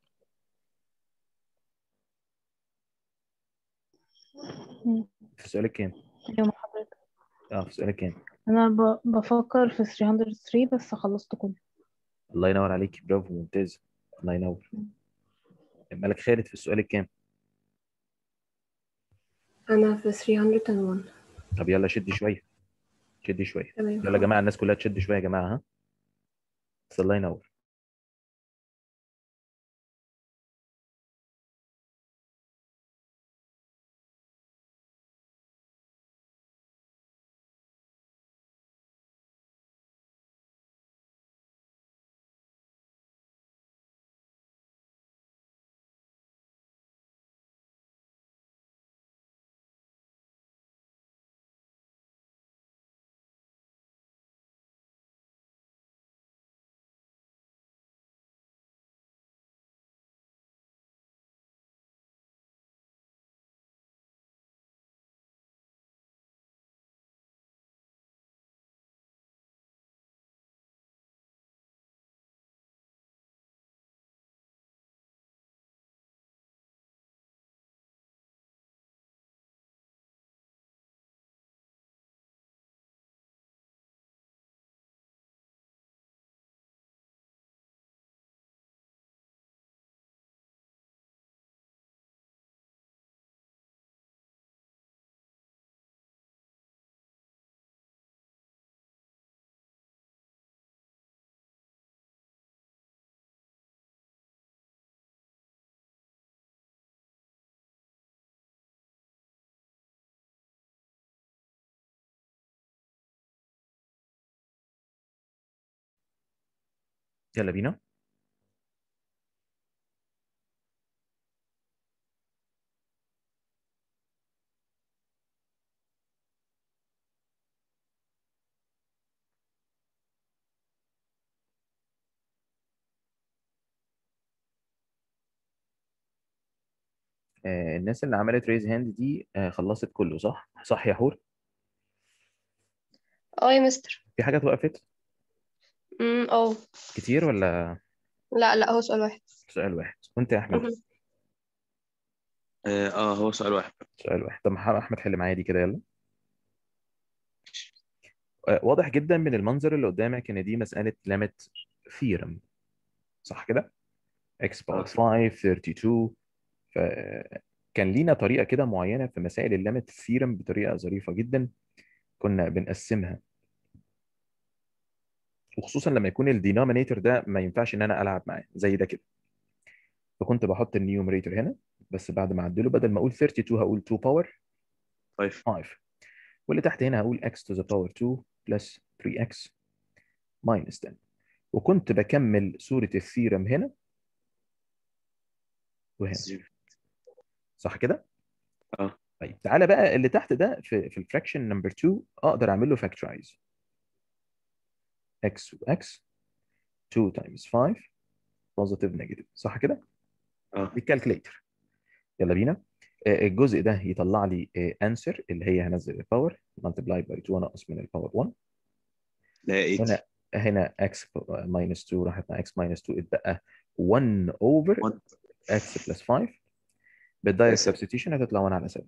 J: مم.
A: في سؤالك كام
J: ايوه مع حضرتك
A: اه في سؤالك كام
J: انا ب... بفكر في 303 بس خلصت كله
A: الله ينور عليك برافو ممتاز الله ينور مالك خالد في السؤال الكام
D: أنا في 301
A: طب يلا شد شويه شد شويه
D: تمام
A: يلا يا جماعه الناس كلها تشد شويه يا جماعه ها بس الله ينور يلا بينا آه الناس اللي عملت ريز هاند دي آه خلصت كله صح صح يا حور
E: اه يا مستر
A: في حاجات وقفت
E: امم اه
A: كتير ولا
E: لا لا هو سؤال واحد
A: سؤال واحد وانت يا احمد
E: مهم.
B: اه آه، هو سؤال واحد
A: سؤال واحد طب محمد احمد حل معايا دي كده يلا آه، واضح جدا من المنظر اللي قدامك ان دي مسألة ليميت ثيرم صح كده x باور
B: آه.
A: 5 32 فكان لينا طريقة كده معينة في مسائل الليميت ثيرم بطريقة ظريفة جدا كنا بنقسمها وخصوصا لما يكون الدينومينيتور ده ما ينفعش ان انا العب معاه زي ده كده فكنت بحط النيومريتور هنا بس بعد ما اعدله بدل ما اقول 32 هقول 2 باور
B: طيب
A: 5 واللي تحت هنا هقول x to the power 2 plus 3x minus 10 وكنت بكمل صورة الثيرم هنا وهنا
B: زيرو.
A: صح كده؟
B: اه
A: طيب تعالى بقى اللي تحت ده في في الفراكشن نمبر 2 اقدر اعمل له فاكتورايز x و x 2 times 5 positive negative صح كده؟
B: اه
A: بالكالكليتر يلا بينا آه، الجزء ده يطلع لي انسر اللي هي هنزل الباور multiply by 2 انقص من الباور 1
B: لا 8
A: هنا هنا x minus 2 راحت مع x minus 2 اتبقى 1 over
B: 1
A: x plus 5 بالدايركت
B: سبعة.
A: سبستيوشن هتطلع 1 على 7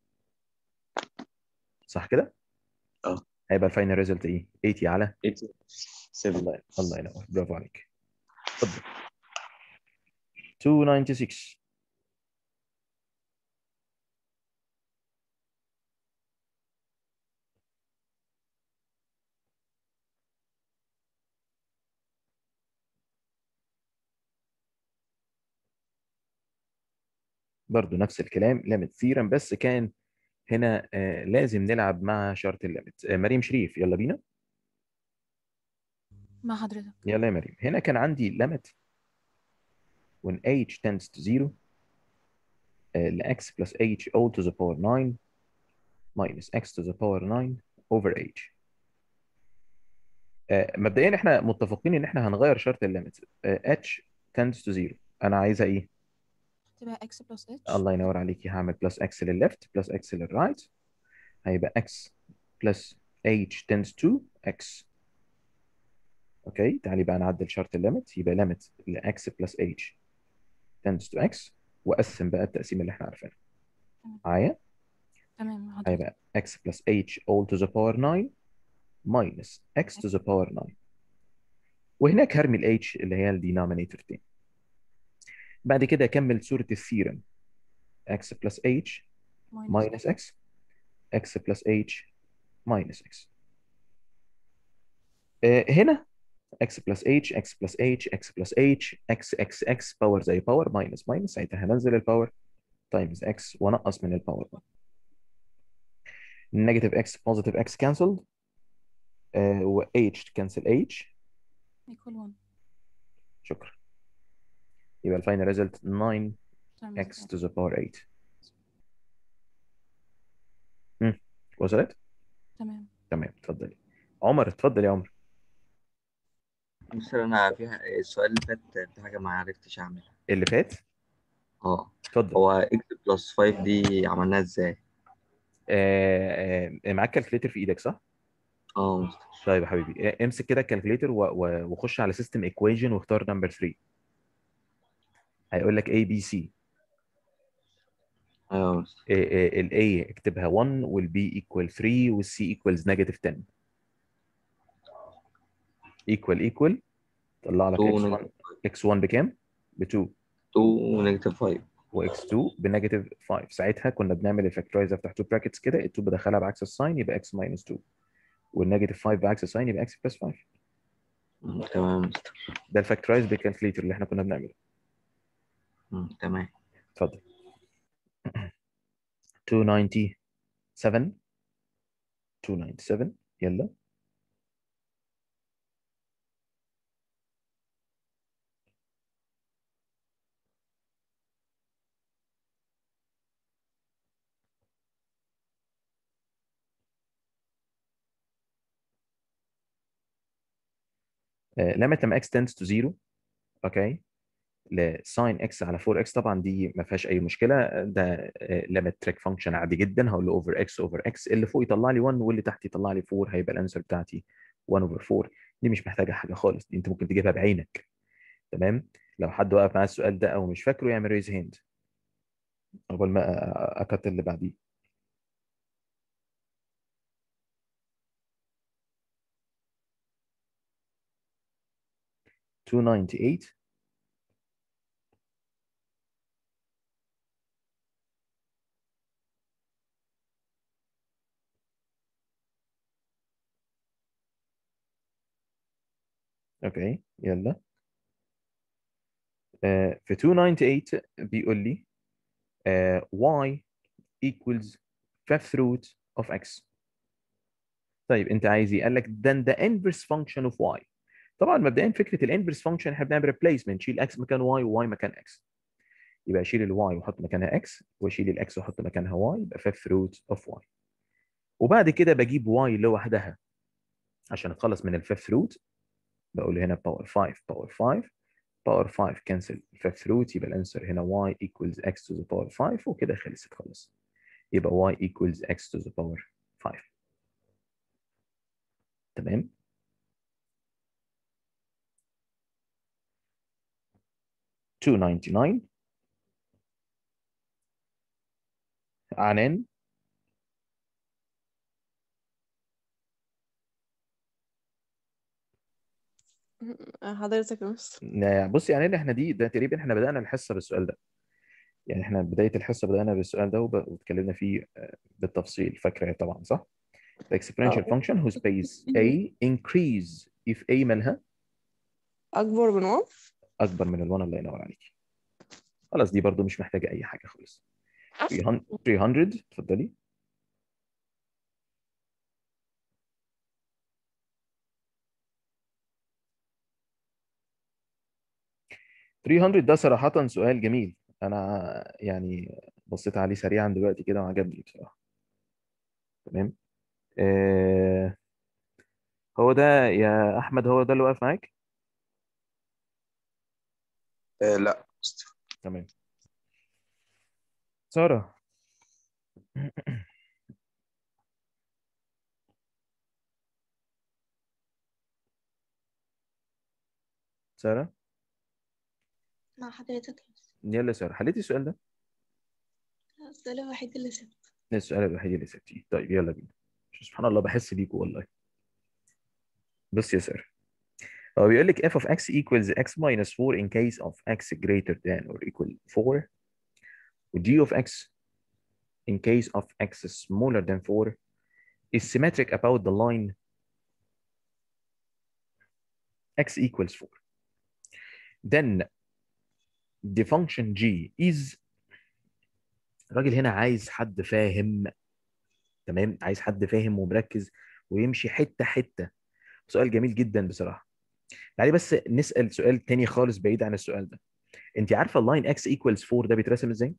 A: صح كده؟
B: اه
A: هيبقى الفاينل ريزلت ايه؟ 80 على
B: 8 7
A: الله الله ينور برافو عليك اتفضل 296 برضو نفس الكلام ليميت ثيرم بس كان هنا آه لازم نلعب مع شرط الليميت آه مريم شريف يلا بينا
G: مع حضرتك
A: يلا يا مريم هنا كان عندي limit when h tends to 0 ل x plus h all to the power 9 minus x to the power 9 over h آه، مبدئيا احنا متفقين ان احنا هنغير شرط الليميت h tends to 0 انا عايزه ايه
G: تبقى x plus h
A: الله ينور عليكي هعمل بلس x للليفت بلس x للرايت هيبقى x plus h tends to x اوكي تعالي بقى نعدل شرط الليميت يبقى ليميت ل x plus h tends to x واقسم بقى التقسيم اللي احنا عارفينه معايا
G: تمام حضرتك
A: هيبقى x plus h all to the power 9 minus x to the power 9 وهناك هرمي ال h اللي هي الدينومينيتور تاني بعد كده اكمل صورة الثيرم x plus h minus x x plus h minus x آه، هنا x plus h x plus h x plus h x x x باور زي باور minus minus ساعتها هنزل الباور times x ونقص من الباور negative x positive x cancelled آه، و h cancel h
G: equal 1
A: شكرا يبقى الفاينل ريزلت 9
G: تمام
A: x to the power 8 مم. وصلت؟
G: تمام
A: تمام اتفضلي عمر اتفضل يا عمر
K: مستر انا فيها السؤال اللي فات في حاجه ما عرفتش اعملها
A: اللي فات
K: اه
A: اتفضل
K: هو اكس بلس 5 دي عملناها ازاي
A: آه آه معاك كالكليتر في ايدك صح؟
K: اه مستر
A: طيب يا حبيبي آه، امسك كده الكالكليتر و- و- وخش على سيستم ايكويجن واختار نمبر 3 هيقول لك اي بي سي
K: ايوه يا مستر
A: الاي اكتبها 1 والبي ايكوال 3 والسي ايكوالز نيجاتيف 10 ايكوال ايكوال طلع لك
K: 2
A: x1 x1 بكام؟ ب 2
K: 2 نيجاتيف 5
A: واكس2 بنيجاتيف 5 ساعتها كنا بنعمل الفاكتورايز افتح تو براكتس كده ال 2 بدخلها بعكس الساين يبقى x ماينس 2 والنيجاتيف 5 بعكس الساين يبقى x بلس 5
K: مم، تمام يا مستر
A: ده الفاكتورايز بالكالكليتر اللي احنا كنا بنعمله
K: مم، تمام
A: اتفضل 297 297 يلا آه، لما لما x tends to 0 اوكي لساين x على 4x طبعا دي ما فيهاش اي مشكله ده ليميت تريك فانكشن عادي جدا هقول له اوفر x اوفر x اللي فوق يطلع لي 1 واللي تحت يطلع لي 4 هيبقى الانسر بتاعتي 1 اوفر 4 دي مش محتاجه حاجه خالص دي انت ممكن تجيبها بعينك تمام لو حد واقف معاه السؤال ده او مش فاكره يعمل ريز هاند قبل ما أ- اكت اللي بعديه two ninety eight اوكي يلا آه، في 298 بيقول لي آه، y equals fifth root of x طيب انت عايز ايه؟ قال لك then the inverse function of y طبعا مبدئيا فكره الانفرس فانكشن احنا بنعمل ريبليسمنت شيل x مكان y وy مكان x يبقى اشيل الواي واحط مكانها x واشيل الاكس واحط مكانها y يبقى fifth root of y وبعد كده بجيب y لوحدها عشان اتخلص من الفيفث روت بقول هنا باور 5 باور 5 باور 5 كنسل fifth root يبقى الانسر هنا y equals x to the power 5 وكده خلصت خلاص يبقى y equals x to the power 5 تمام two ninety nine عنان
F: حضرتك يا مستر
A: نا- بصي يعني احنا دي ده تقريبا احنا بدأنا الحصة بالسؤال ده يعني احنا بداية الحصة بدأنا بالسؤال ده وب- واتكلمنا فيه آه، بالتفصيل فاكرة طبعا صح؟ The exponential function whose base a increase if a مالها
F: أكبر من 1
A: أكبر من ال1 الله ينور عليكي خلاص دي برضو مش محتاجة أي حاجة خالص 300 300 اتفضلي $300 ده صراحة سؤال جميل أنا يعني بصيت عليه سريعا دلوقتي كده وعجبني بصراحه تمام آه هو ده يا احمد هو ده اللي واقف معاك
B: آه لا
A: تمام ساره ساره
L: مع حضرتك
A: يلا يا ساره حليتي السؤال ده
L: السؤال الوحيد اللي سبت
A: ده السؤال الوحيد اللي سبتيه طيب يلا بينا سبحان الله بحس بيكوا والله بص يا ساره هو بيقول لك f of x equals x minus 4 in case of x greater than or equal 4 و g of x in case of x smaller than 4 is symmetric about the line x equals 4 then the function g is الراجل هنا عايز حد فاهم تمام عايز حد فاهم ومركز ويمشي حته حته سؤال جميل جدا بصراحه تعالي بس نسال سؤال تاني خالص بعيد عن السؤال ده انت عارفه اللاين اكس ايكوالز 4 ده بيترسم ازاي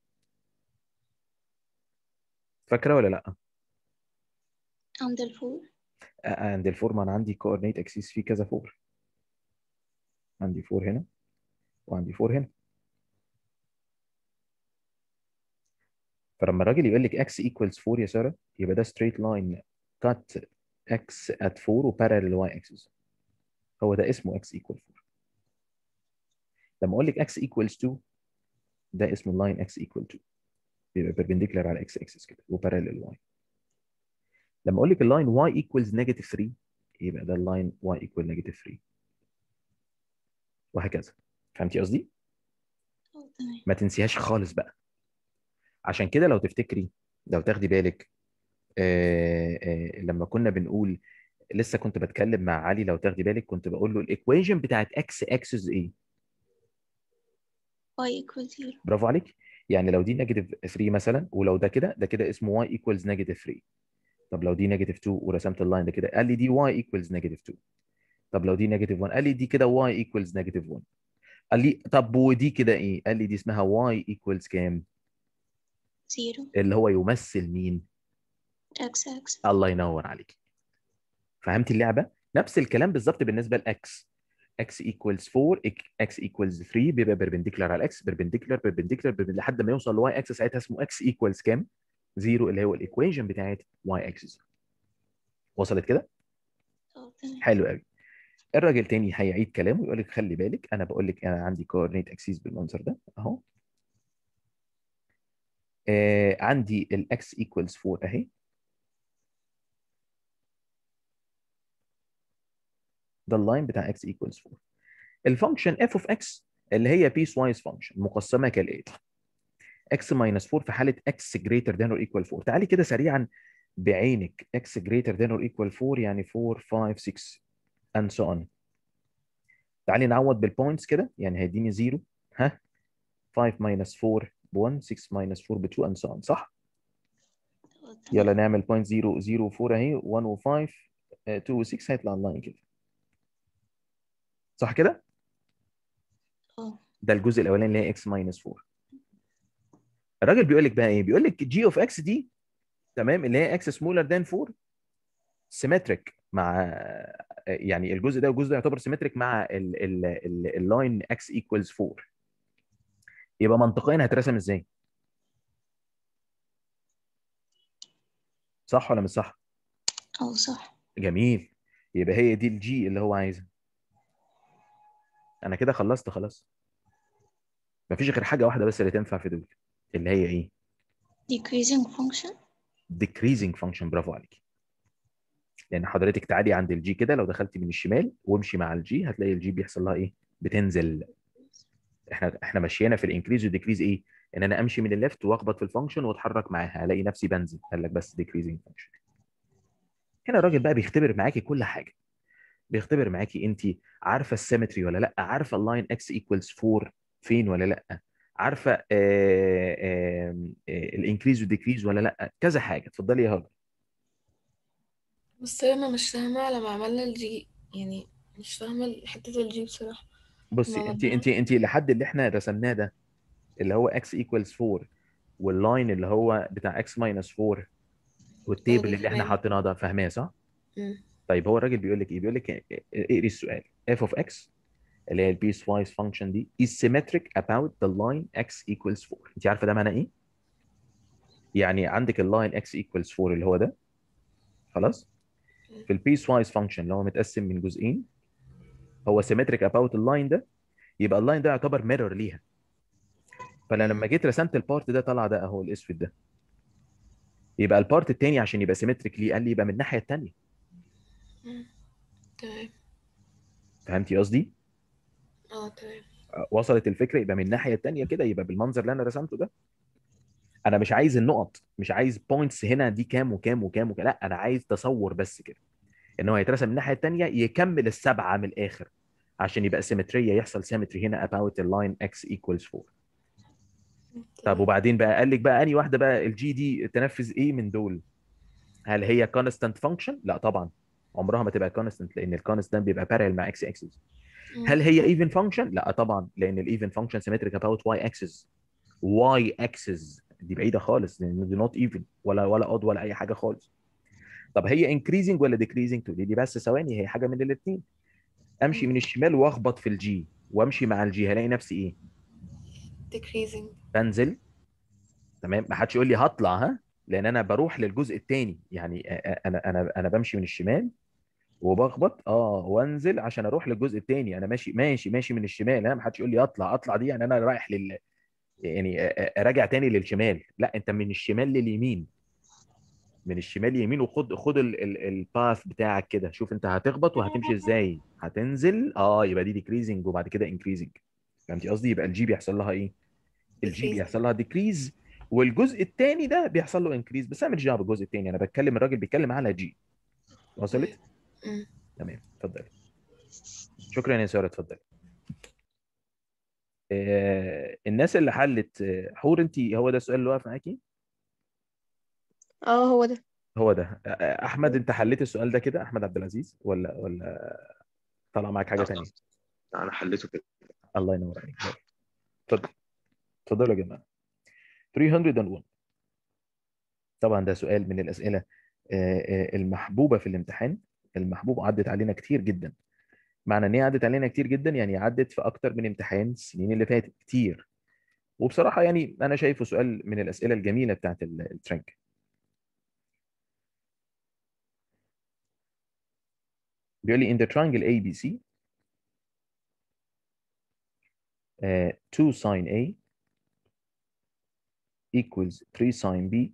A: فاكره ولا لا
L: عند الفور
A: عند الفور ما انا عندي كوردينيت اكسيس فيه كذا فور عندي فور هنا وعندي فور هنا فلما الراجل يقول لك x equals 4 يا ساره يبقى ده straight line cut x at 4 و parallel y axis هو ده اسمه x equal 4 لما اقول لك x equals 2 ده اسمه line x equal 2 بيبقى perpendicular على x axis كده و parallel y لما اقول لك اللاين y equals negative 3 يبقى ده اللاين y equal negative 3 وهكذا فهمتي قصدي؟ ما تنسيهاش خالص بقى عشان كده لو تفتكري لو تاخدي بالك آه آه لما كنا بنقول لسه كنت بتكلم مع علي لو تاخدي بالك كنت بقول له الايكويشن بتاعت اكس اكسس ايه؟
L: y equal 0
A: برافو عليك يعني لو دي نيجاتيف 3 مثلا ولو ده كده ده كده اسمه y equals نيجاتيف 3 طب لو دي نيجاتيف 2 ورسمت اللاين ده كده قال لي دي y equals نيجاتيف 2 طب لو دي نيجاتيف 1 قال لي دي كده y equals نيجاتيف 1 قال لي طب ودي كده ايه؟ قال لي دي اسمها y equals كام؟
L: 0
A: اللي هو يمثل مين؟
L: x x
A: الله ينور عليك فهمت اللعبه نفس الكلام بالظبط بالنسبه لاكس x equals 4 x equals 3 بيبقى perpendicular على x perpendicular perpendicular perpendicular لحد ما يوصل ل y axis ساعتها اسمه x equals كام 0 اللي هو الايكويشن بتاعت y axis وصلت كده
L: اه تمام
A: حلو قوي الراجل تاني هيعيد كلامه يقول لك خلي بالك انا بقول لك انا عندي coordinate axis بالمنظر ده اهو آه عندي الاكس equals 4 اهي ده اللاين بتاع x equals 4 الفانكشن f of x اللي هي piece wise function مقسمه كالاتي x minus 4 في حاله x greater than or equal 4 تعالي كده سريعا بعينك x greater than or equal 4 يعني 4 5 6 and so on تعالي نعوض بالبوينتس كده يعني هيديني 0 ها 5 minus 4 ب 1 6 minus 4 ب 2 and so on صح؟
L: اه
A: يلا
L: تمام
A: نعمل بوينت 0 0 4 اهي 1 و 5 2 و 6 هيطلع اللاين كده صح كده؟
L: اه
A: ده الجزء الاولاني اللي هي x minus 4 الراجل بيقول لك بقى ايه؟ بيقول لك g of x دي تمام اللي هي x smaller than 4 سيمتريك مع يعني الجزء ده والجزء ده يعتبر سيمتريك مع اللاين x equals 4 يبقى منطقيا هترسم ازاي؟ صح ولا مش صح؟
L: اه صح
A: جميل يبقى هي دي الجي اللي هو عايزها انا كده خلصت خلاص مفيش غير حاجه واحده بس اللي تنفع في دول اللي هي ايه
L: decreasing function
A: decreasing function برافو عليك لان حضرتك تعالي عند الجي كده لو دخلتي من الشمال وامشي مع الجي هتلاقي الجي بيحصل لها ايه بتنزل احنا احنا مشينا في الانكريز والديكريز ايه ان انا امشي من الليفت واخبط في الفانكشن واتحرك معاها الاقي نفسي بنزل قال لك بس decreasing function هنا الراجل بقى بيختبر معاكي كل حاجه بيختبر معاكي انت عارفه السيمتري ولا لا عارفه اللاين اكس ايكوالز 4 فين ولا لا عارفه الانكريز والديكريز ولا لا كذا حاجه اتفضلي يا هاجر
M: بس انا مش فاهمة لما عملنا الجي يعني مش فاهمة حتة الجي بصراحة
A: بصي
M: لما
A: انت
M: عملناها
A: انت انت لحد اللي احنا رسمناه ده اللي هو اكس ايكوالز 4 واللاين اللي هو بتاع اكس ماينس 4 والتيبل
M: دي
A: اللي احنا
M: فاهمة.
A: حاطينها ده فاهماه صح؟
M: مم.
A: طيب هو الراجل بيقول لك ايه؟ بيقول لك اقري السؤال f of x اللي هي البيس وايز فانكشن دي is symmetric about the line x equals 4 انت عارفه ده معناه ايه؟ يعني عندك اللاين x equals 4 اللي هو ده خلاص؟ في البيس وايز فانكشن اللي هو متقسم من جزئين هو symmetric about اللاين ده يبقى اللاين ده يعتبر ميرور ليها فانا لما جيت رسمت البارت ده طلع ده اهو الاسود ده يبقى البارت التاني عشان يبقى سيمتريك ليه قال لي يبقى من الناحيه التانيه
M: مم. تمام
A: فهمتي قصدي؟
M: اه تمام
A: وصلت الفكره يبقى من الناحيه التانيه كده يبقى بالمنظر اللي انا رسمته ده انا مش عايز النقط مش عايز بوينتس هنا دي كام وكام وكام وكام لا انا عايز تصور بس كده ان هو يترسم من الناحيه التانيه يكمل السبعه من الاخر عشان يبقى سيمتريه يحصل سيمتري هنا about the line x equals 4 طب وبعدين بقى قال لك بقى انهي واحده بقى الجي دي تنفذ ايه من دول هل هي كونستانت فانكشن لا طبعا عمرها ما تبقى كونستانت لان الكونستانت بيبقى بارل مع اكس اكسس هل هي ايفن فانكشن لا طبعا لان الايفن فانكشن سيمتريك اباوت واي اكسس واي اكسس دي بعيده خالص لان دي نوت ايفن ولا ولا اود ولا اي حاجه خالص طب هي انكريزنج ولا ديكريزنج تقولي لي بس ثواني هي حاجه من الاثنين امشي من الشمال واخبط في الجي وامشي مع الجي هلاقي نفسي ايه
M: decreasing
A: بنزل تمام ما حدش يقول لي هطلع ها لان انا بروح للجزء الثاني يعني أ- أ- انا انا انا بمشي من الشمال وبخبط اه وانزل عشان اروح للجزء الثاني انا ماشي ماشي ماشي من الشمال ها ما حدش يقول لي اطلع اطلع دي يعني انا رايح لل يعني أ- أ- راجع تاني للشمال لا انت من الشمال لليمين من الشمال يمين وخد خد الباث بتاعك كده شوف انت هتخبط وهتمشي ازاي هتنزل اه يبقى دي ديكريزنج وبعد كده انكريزنج فهمتي قصدي يبقى الجي بيحصل لها ايه الجي
M: Decreasing.
A: بيحصل لها ديكريز والجزء الثاني ده بيحصل له انكريز بس انا ماليش دعوه بالجزء الثاني انا بتكلم الراجل بيتكلم على جي وصلت
M: مم.
A: تمام اتفضلي شكرا يا ساره اتفضلي آه الناس اللي حلت آه، حور انت هو ده السؤال اللي واقف معاكي
F: اه هو ده
A: هو ده آه، آه، احمد انت حليت السؤال ده كده احمد عبد العزيز ولا ولا طلع معاك حاجه ثانيه
B: انا حليته كده
A: الله ينور عليك يلا. اتفضل اتفضلوا يا جماعه 301 طبعا ده سؤال من الاسئله آه، آه، المحبوبه في الامتحان المحبوبه عدت علينا كتير جدا معنى ان هي عدت علينا كتير جدا يعني عدت في اكتر من امتحان السنين اللي فاتت كتير وبصراحه يعني انا شايفه سؤال من الاسئله الجميله بتاعت ال- الترنك بيقول لي in the triangle ABC uh, 2 sin A equals 3 sin B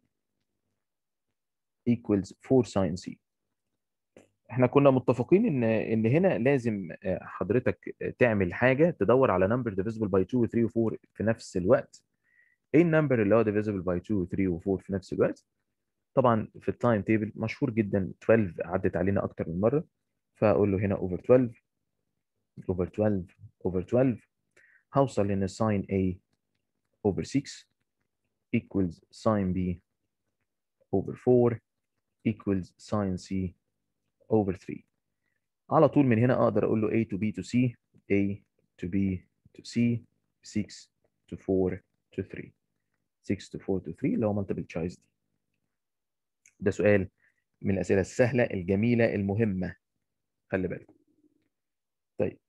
A: equals 4 sin C احنا كنا متفقين ان ان هنا لازم آه، حضرتك تعمل حاجه تدور على number divisible by 2 و 3 و 4 في نفس الوقت ايه النمبر اللي هو divisible by 2 و 3 و 4 في نفس الوقت طبعا في التايم تيبل مشهور جدا 12 عدت علينا اكتر من مره فاقول له هنا over 12 over 12 over 12 هوصل ان sin A over 6 equals sin B over 4 equals sin C over 3 على طول من هنا اقدر اقول له A to B to C A to B to C 6 to 4 to 3 6 to 4 to 3 اللي هو multiple choice دي ده سؤال من الاسئله السهله الجميله المهمه خلي بالكم طيب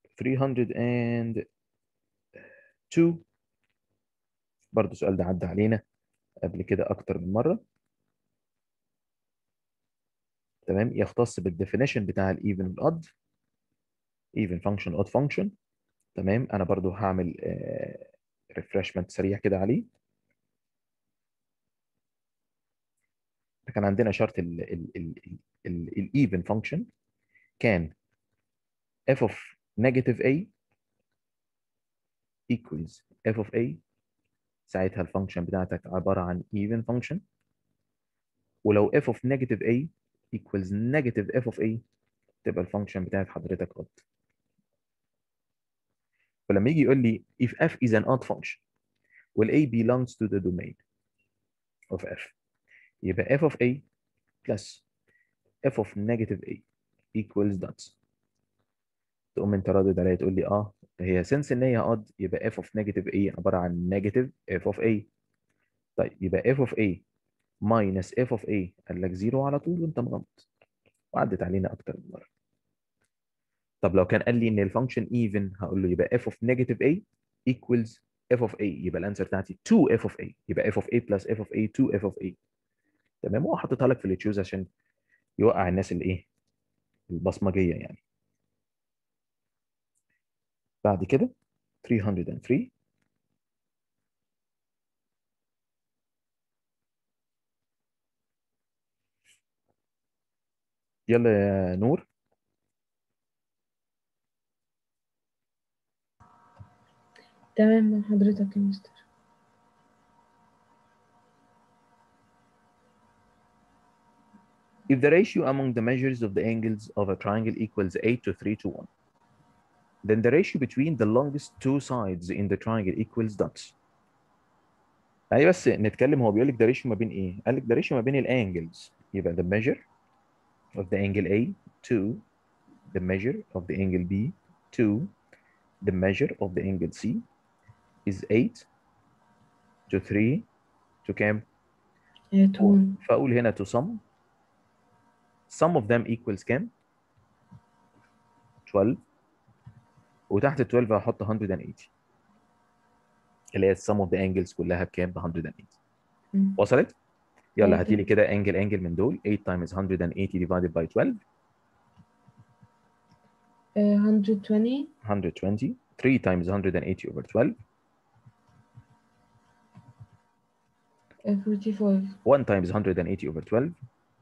A: 302 برضه السؤال ده عدى علينا قبل كده اكتر من مره تمام يختص بالديفينيشن بتاع الايفن والاود even function odd function تمام انا برضو هعمل ريفرشمنت سريع كده عليه كان عندنا شرط الايفن فانكشن كان f of negative a equals f of a ساعتها الفانكشن بتاعتك عبارة عن even function ولو f of negative a equals negative f of a تبقى الفانكشن بتاعت حضرتك odd فلما يجي يقول لي if f is an odd function will a belongs to the domain of f يبقى f of a plus f of negative a equals dots تقوم انت ردد عليا تقول لي اه هي since ان هي odd يبقى f of negative a عباره عن negative f of a طيب يبقى f of a minus f of a قال لك زيرو على طول وانت مغمض وعدت علينا اكتر من مره طب لو كان قال لي ان الفانكشن even هقول له يبقى f of negative a equals f of a يبقى الانسر بتاعتي 2 f of a يبقى f of a plus f of a 2 f of a تمام هو حاططها لك في التشوز عشان يوقع الناس اللي ايه البصمجيه يعني بعد كده 303 يلا يا نور
D: تمام مع حضرتك يا مستر
A: If the ratio among the measures of the angles of a triangle equals 8 to 3 to 1, then the ratio between the longest two sides in the triangle equals dots. ايوه بس نتكلم هو بيقول لك ده ريشيو ما بين ايه؟ قال لك ده ريشيو ما بين الانجلز يبقى the measure of the angle A 2 the measure of the angle B 2 the measure of the angle C is 8 to 3 to كام؟
D: آه، تون
A: فاقول هنا to sum sum of them equals كام 12 وتحت ال 12 هحط 180 اللي هي sum of the angles كلها بكام ب 180
D: مم.
A: وصلت يلا
D: أيوة
A: هاتي لي كده انجل انجل من دول 8 times 180 divided by 12
D: آه، 120
A: 120 3 times 180 over 12
D: آه، 45
A: 1 times 180 over 12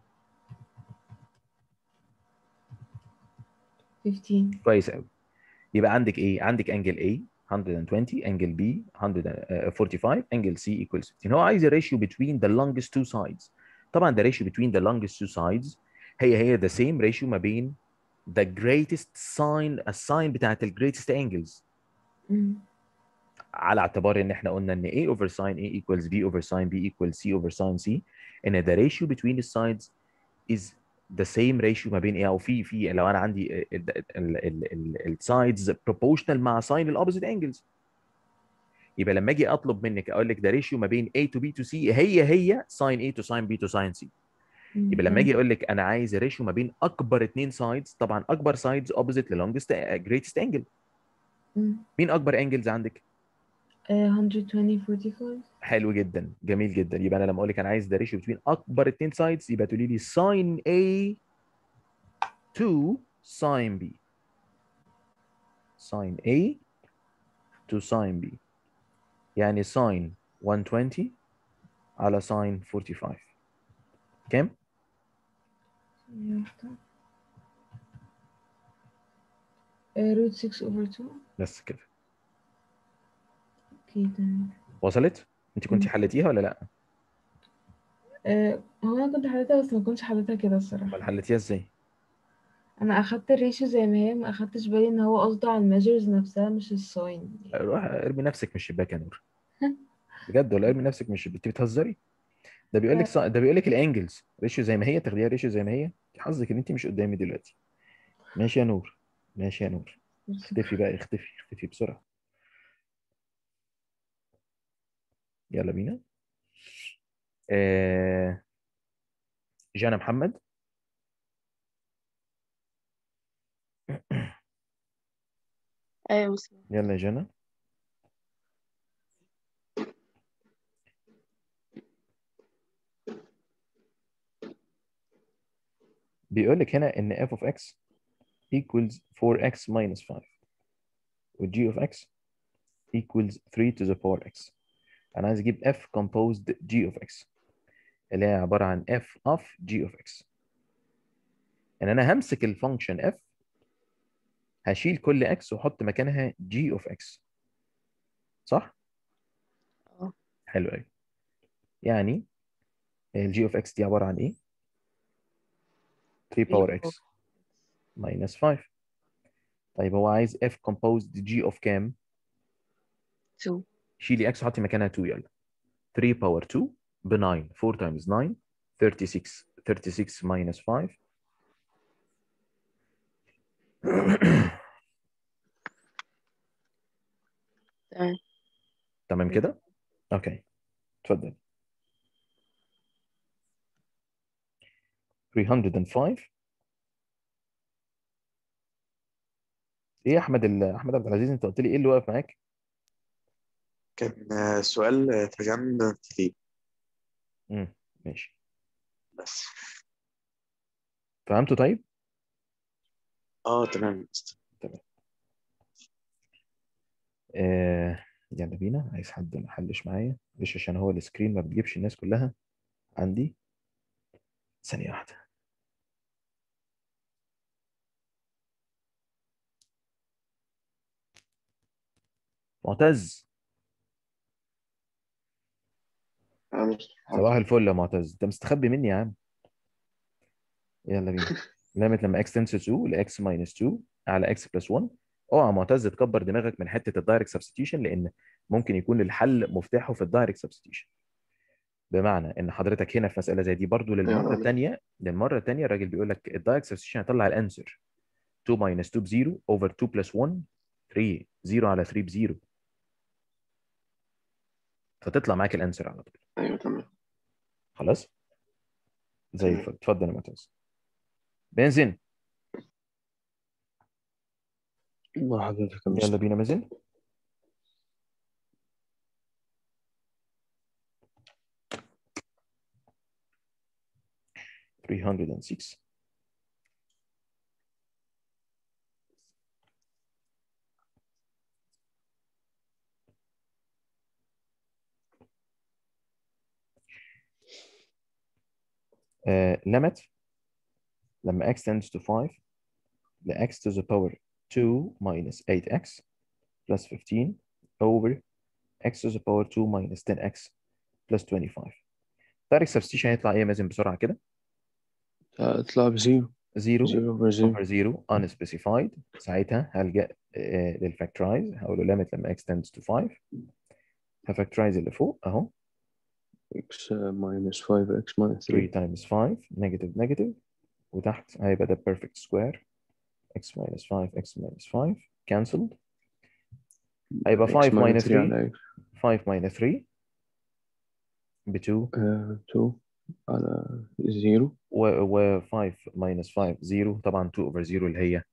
D: 15
A: كويس قوي يبقى عندك ايه عندك انجل A 120 انجل B 145 انجل C equals 15 هو عايز الريشيو between the longest two sides طبعا the ratio between the longest two sides هي هي the same ratio ما بين the greatest sign الساين بتاعت ال greatest angles
D: مم.
A: على اعتبار ان احنا قلنا ان A over sin A equals B over sin B equals C over sin C ان the ratio between the sides is the same ratio ما بين ايه او في في لو انا عندي السايدز proportional مع sin الاوبوزيت angles يبقى لما اجي اطلب منك اقول لك ده ريشيو ما بين A to B to C هي هي sin A to sin B to sin C
D: مم.
A: يبقى لما
D: تمام.
A: اجي اقول لك انا عايز ريشيو ما بين اكبر اثنين سايدز طبعا اكبر سايدز اوبوزيت للونجست جريتست انجل
D: مم.
A: مين اكبر انجلز عندك
D: آه، 120 45
A: حلو جدا جميل جدا يبقى انا لما اقول لك انا عايز ده ريشيو بين اكبر اثنين سايدز يبقى تقولي لي sin A to sin B sin A to sin B يعني sin 120 على sin 45 كام؟
D: روت 6 over 2
A: بس كده
D: اوكي تمام
A: وصلت؟ انت كنت
D: مم.
A: حلتيها ولا لا؟
D: آه، هو انا كنت حلتها بس ما كنتش حلتها كده الصراحة
A: امال حلتيها ازاي؟
D: انا اخدت الريشيو زي ما هي ما اخدتش بالي ان هو قصده على الميجرز نفسها مش الساين
A: روح ارمي نفسك من الشباك يا نور بجد ولا ارمي نفسك من الشباك انت بتهزري ده بيقول لك ده بيقول لك الانجلز ريشيو زي ما هي تاخديها ريشيو زي ما هي حظك ان انت مش قدامي دلوقتي ماشي يا نور ماشي يا نور اختفي بقى اختفي اختفي بسرعه يلا بينا آه... جانا محمد
E: ايوه مسلم
A: يلا يا جانا بيقول لك هنا ان f of x equals 4x minus 5 و g of x equals 3 to the power x انا عايز اجيب f composed g of x اللي هي عباره عن f of g of x ان انا همسك الفانكشن f هشيل كل x واحط مكانها g of x صح؟
E: اه
A: حلو قوي يعني ال g of x دي عباره عن ايه؟ 3 power x minus 5 طيب هو عايز f composed g of كام؟
E: 2
A: شيلي x وحطي مكانها 2 يلا 3 power 2 ب 9 4 times 9 36 36 minus 5
E: تمام
A: تمام كده؟ اوكي اتفضل 305 ايه يا احمد ال- احمد عبد العزيز انت قلت لي ايه اللي واقف معاك
B: كان آه، سؤال آه، ترجمة كتير
A: امم ماشي
B: بس
A: فهمته طيب
B: اه تمام يا مستر.
A: تمام آه يلا بينا عايز حد ما حلش معايا مش عشان هو السكرين ما بتجيبش الناس كلها عندي ثانية واحدة معتز
B: آه، مستر.
A: صباح الفل يا معتز انت مستخبي مني يا عم يلا بينا لامت لما x tends to 2 ل x minus 2 على x plus 1 اوعى يا معتز تكبر دماغك من حته الدايركت سبستيشن لان ممكن يكون الحل مفتاحه في الدايركت سبستيشن بمعنى ان حضرتك هنا في مساله زي دي برضو للمره
B: أيوة.
A: الثانيه للمره الثانيه الراجل بيقول لك الدايركت سبستيشن هيطلع الانسر 2 minus 2 ب 0 over 2 plus 1 3 0 على 3 ب 0 فتطلع معاك الانسر على طول
B: ايوه تمام
A: خلاص زي
B: تمام.
A: الفل اتفضل يا معتز بنزين
H: مع حضرتك يا
A: يلا
H: مستر
A: بينا مازن three hundred and six uh, limit لما x tends to 5 ل x to the power 2 minus 8x plus 15 over x to the power 2 minus 10x plus 25 direct substitution هيطلع ايه يا مازن بسرعة كده
H: اطلع بزيرو
A: 0
H: زيرو اوفر زيرو
A: over 0 unspecified ساعتها هلجأ آه، للفاكترايز هقول له limit لما x tends to 5 هفاكترايز اللي فوق اهو
H: اكس ماينس 5 اكس ماينس
A: 3
H: 3
A: times 5 negative negative وتحت هيبقى ده perfect square x minus 5 x minus 5 cancelled هيبقى 5 minus 3
H: على
A: 5 minus 3 ب 2
H: 2 على 0
A: و, و 5 minus 5 0 طبعا 2 over 0 اللي هي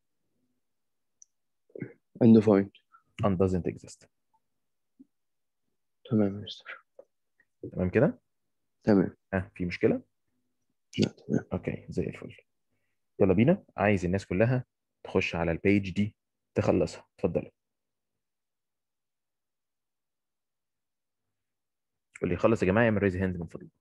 H: undefined
A: and doesn't exist
H: تمام يا مستر
A: تمام كده؟
H: تمام
A: ها في مشكلة؟
H: لا تمام
A: اوكي زي الفل يلا بينا عايز الناس كلها تخش على البيج دي تخلصها اتفضلوا واللي يخلص يا جماعه يعمل ريز هاند من فضلك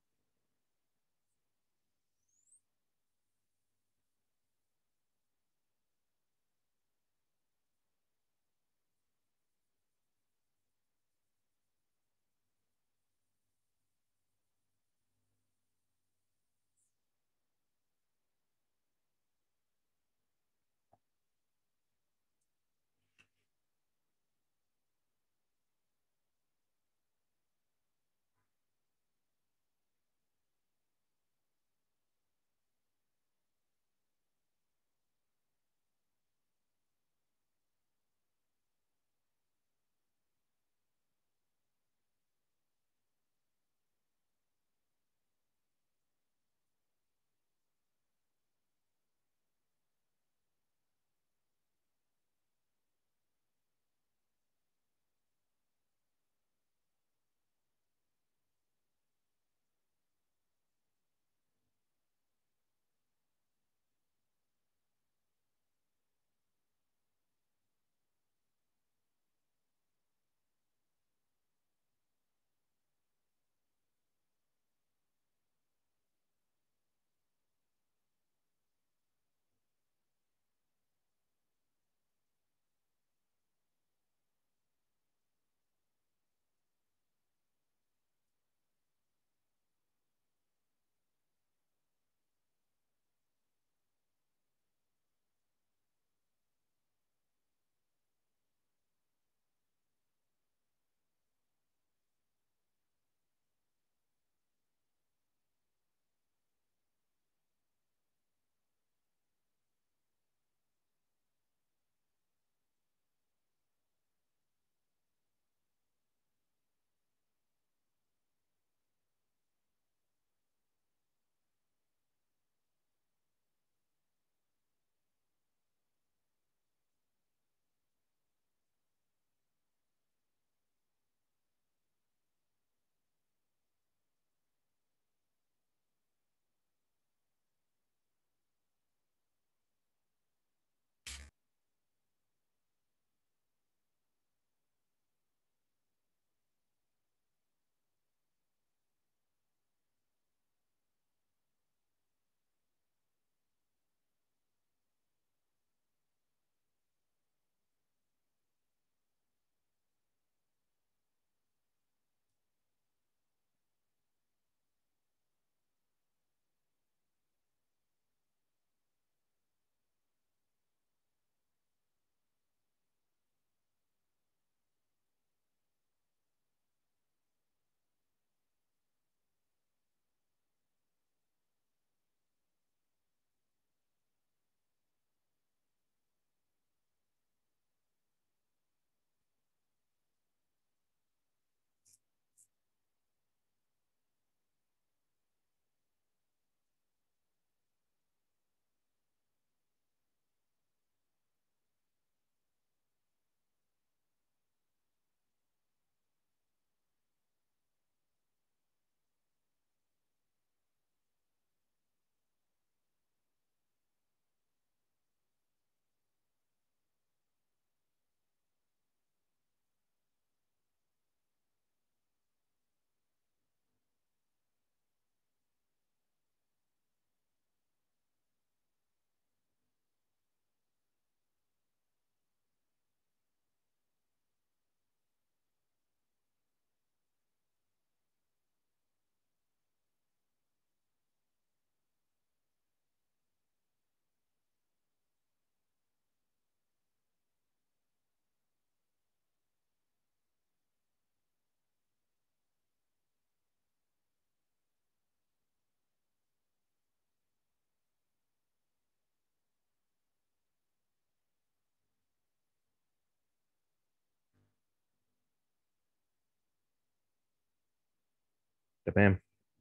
A: تمام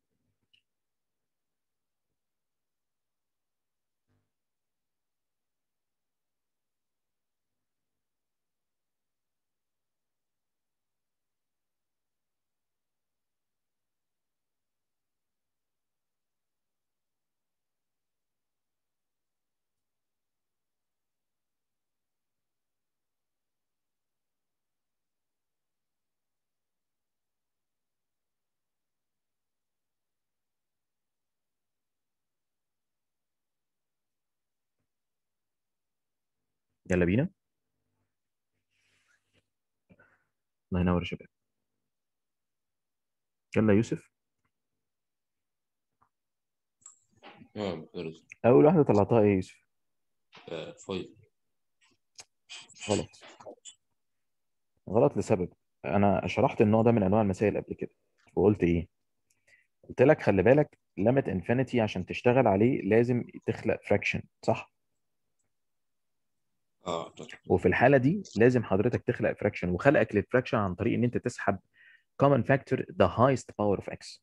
A: يلا بينا الله ينور يا شباب يلا يوسف
N: اه بيولوجي
A: اول واحده طلعتها ايه يا يوسف
N: آه فايف
A: غلط غلط لسبب انا شرحت النوع ده من انواع المسائل قبل كده وقلت ايه قلت لك خلي بالك ليميت انفينيتي عشان تشتغل عليه لازم تخلق فراكشن صح
N: اه طيب.
A: وفي الحاله دي لازم حضرتك تخلق فراكشن وخلقك للفراكشن عن طريق ان انت تسحب common factor the highest power of x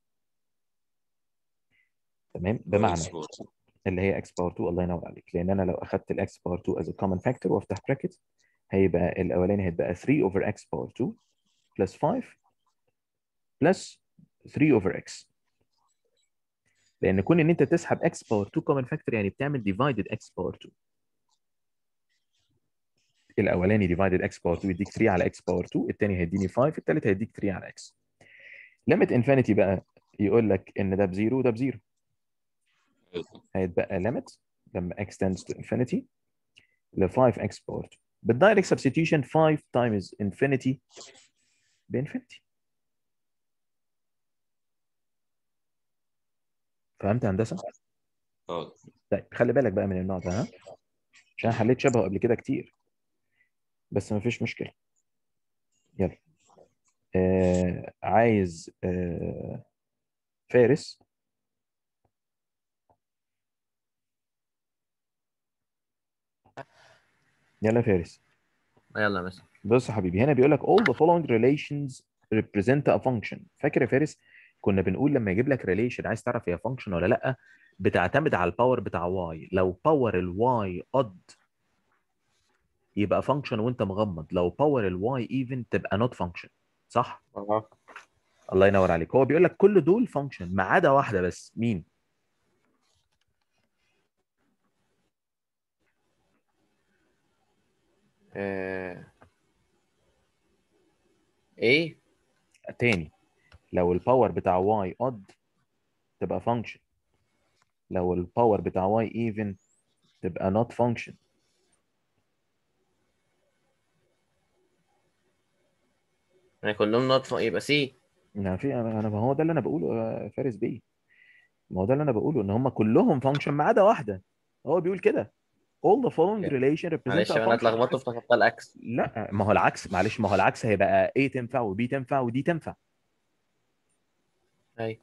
A: تمام بمعنى
N: إكس باور.
A: اللي هي x باور 2 الله ينور عليك لان انا لو اخدت الاكس باور 2 as a common factor وافتح bracket هيبقى الاولاني هيبقى 3 over x باور 2 plus 5 plus 3 over x لان كون ان انت تسحب x باور 2 common factor يعني بتعمل divided x باور 2 الاولاني divided x باور 2 يديك 3 على x باور 2 الثاني هيديني 5 الثالث هيديك 3 على x limit infinity بقى يقول لك ان ده بزيرو وده بزيرو هيتبقى limit لما x tends to infinity ل 5x باور 2 بالدايركت سبستيتيوشن 5 times infinity بانفينيتي فهمت يا هندسه؟
N: اه
A: طيب خلي بالك بقى من النوع ده ها عشان حليت شبهه قبل كده كتير بس مفيش مشكله يلا آه عايز آه فارس يلا فارس
C: يلا يا مستر
A: بص يا حبيبي هنا بيقول لك all the following relations represent a function فاكر يا فارس كنا بنقول لما يجيب لك relation عايز تعرف هي function ولا لا بتعتمد على الباور بتاع y لو باور الواي odd يبقى function وانت مغمض لو باور الواي even تبقى not function صح
C: اه
A: الله ينور عليك هو بيقول لك كل دول function ما عدا واحده بس مين
C: آه. ايه
A: تاني لو الباور بتاع y odd تبقى function لو الباور بتاع y even تبقى not function
C: يعني كلهم نوت يبقى سي
A: ما في انا ما هو ده اللي انا بقوله يا فارس بيه ما هو ده اللي انا بقوله ان هم كلهم فانكشن ما عدا واحده هو بيقول كده all the following relation represent
C: معلش
A: a
C: انا
A: function
C: اتلخبطت افتكرتها الاكس
A: لا ما هو العكس معلش ما هو العكس هيبقى A تنفع وB تنفع ودي تنفع
C: ايوه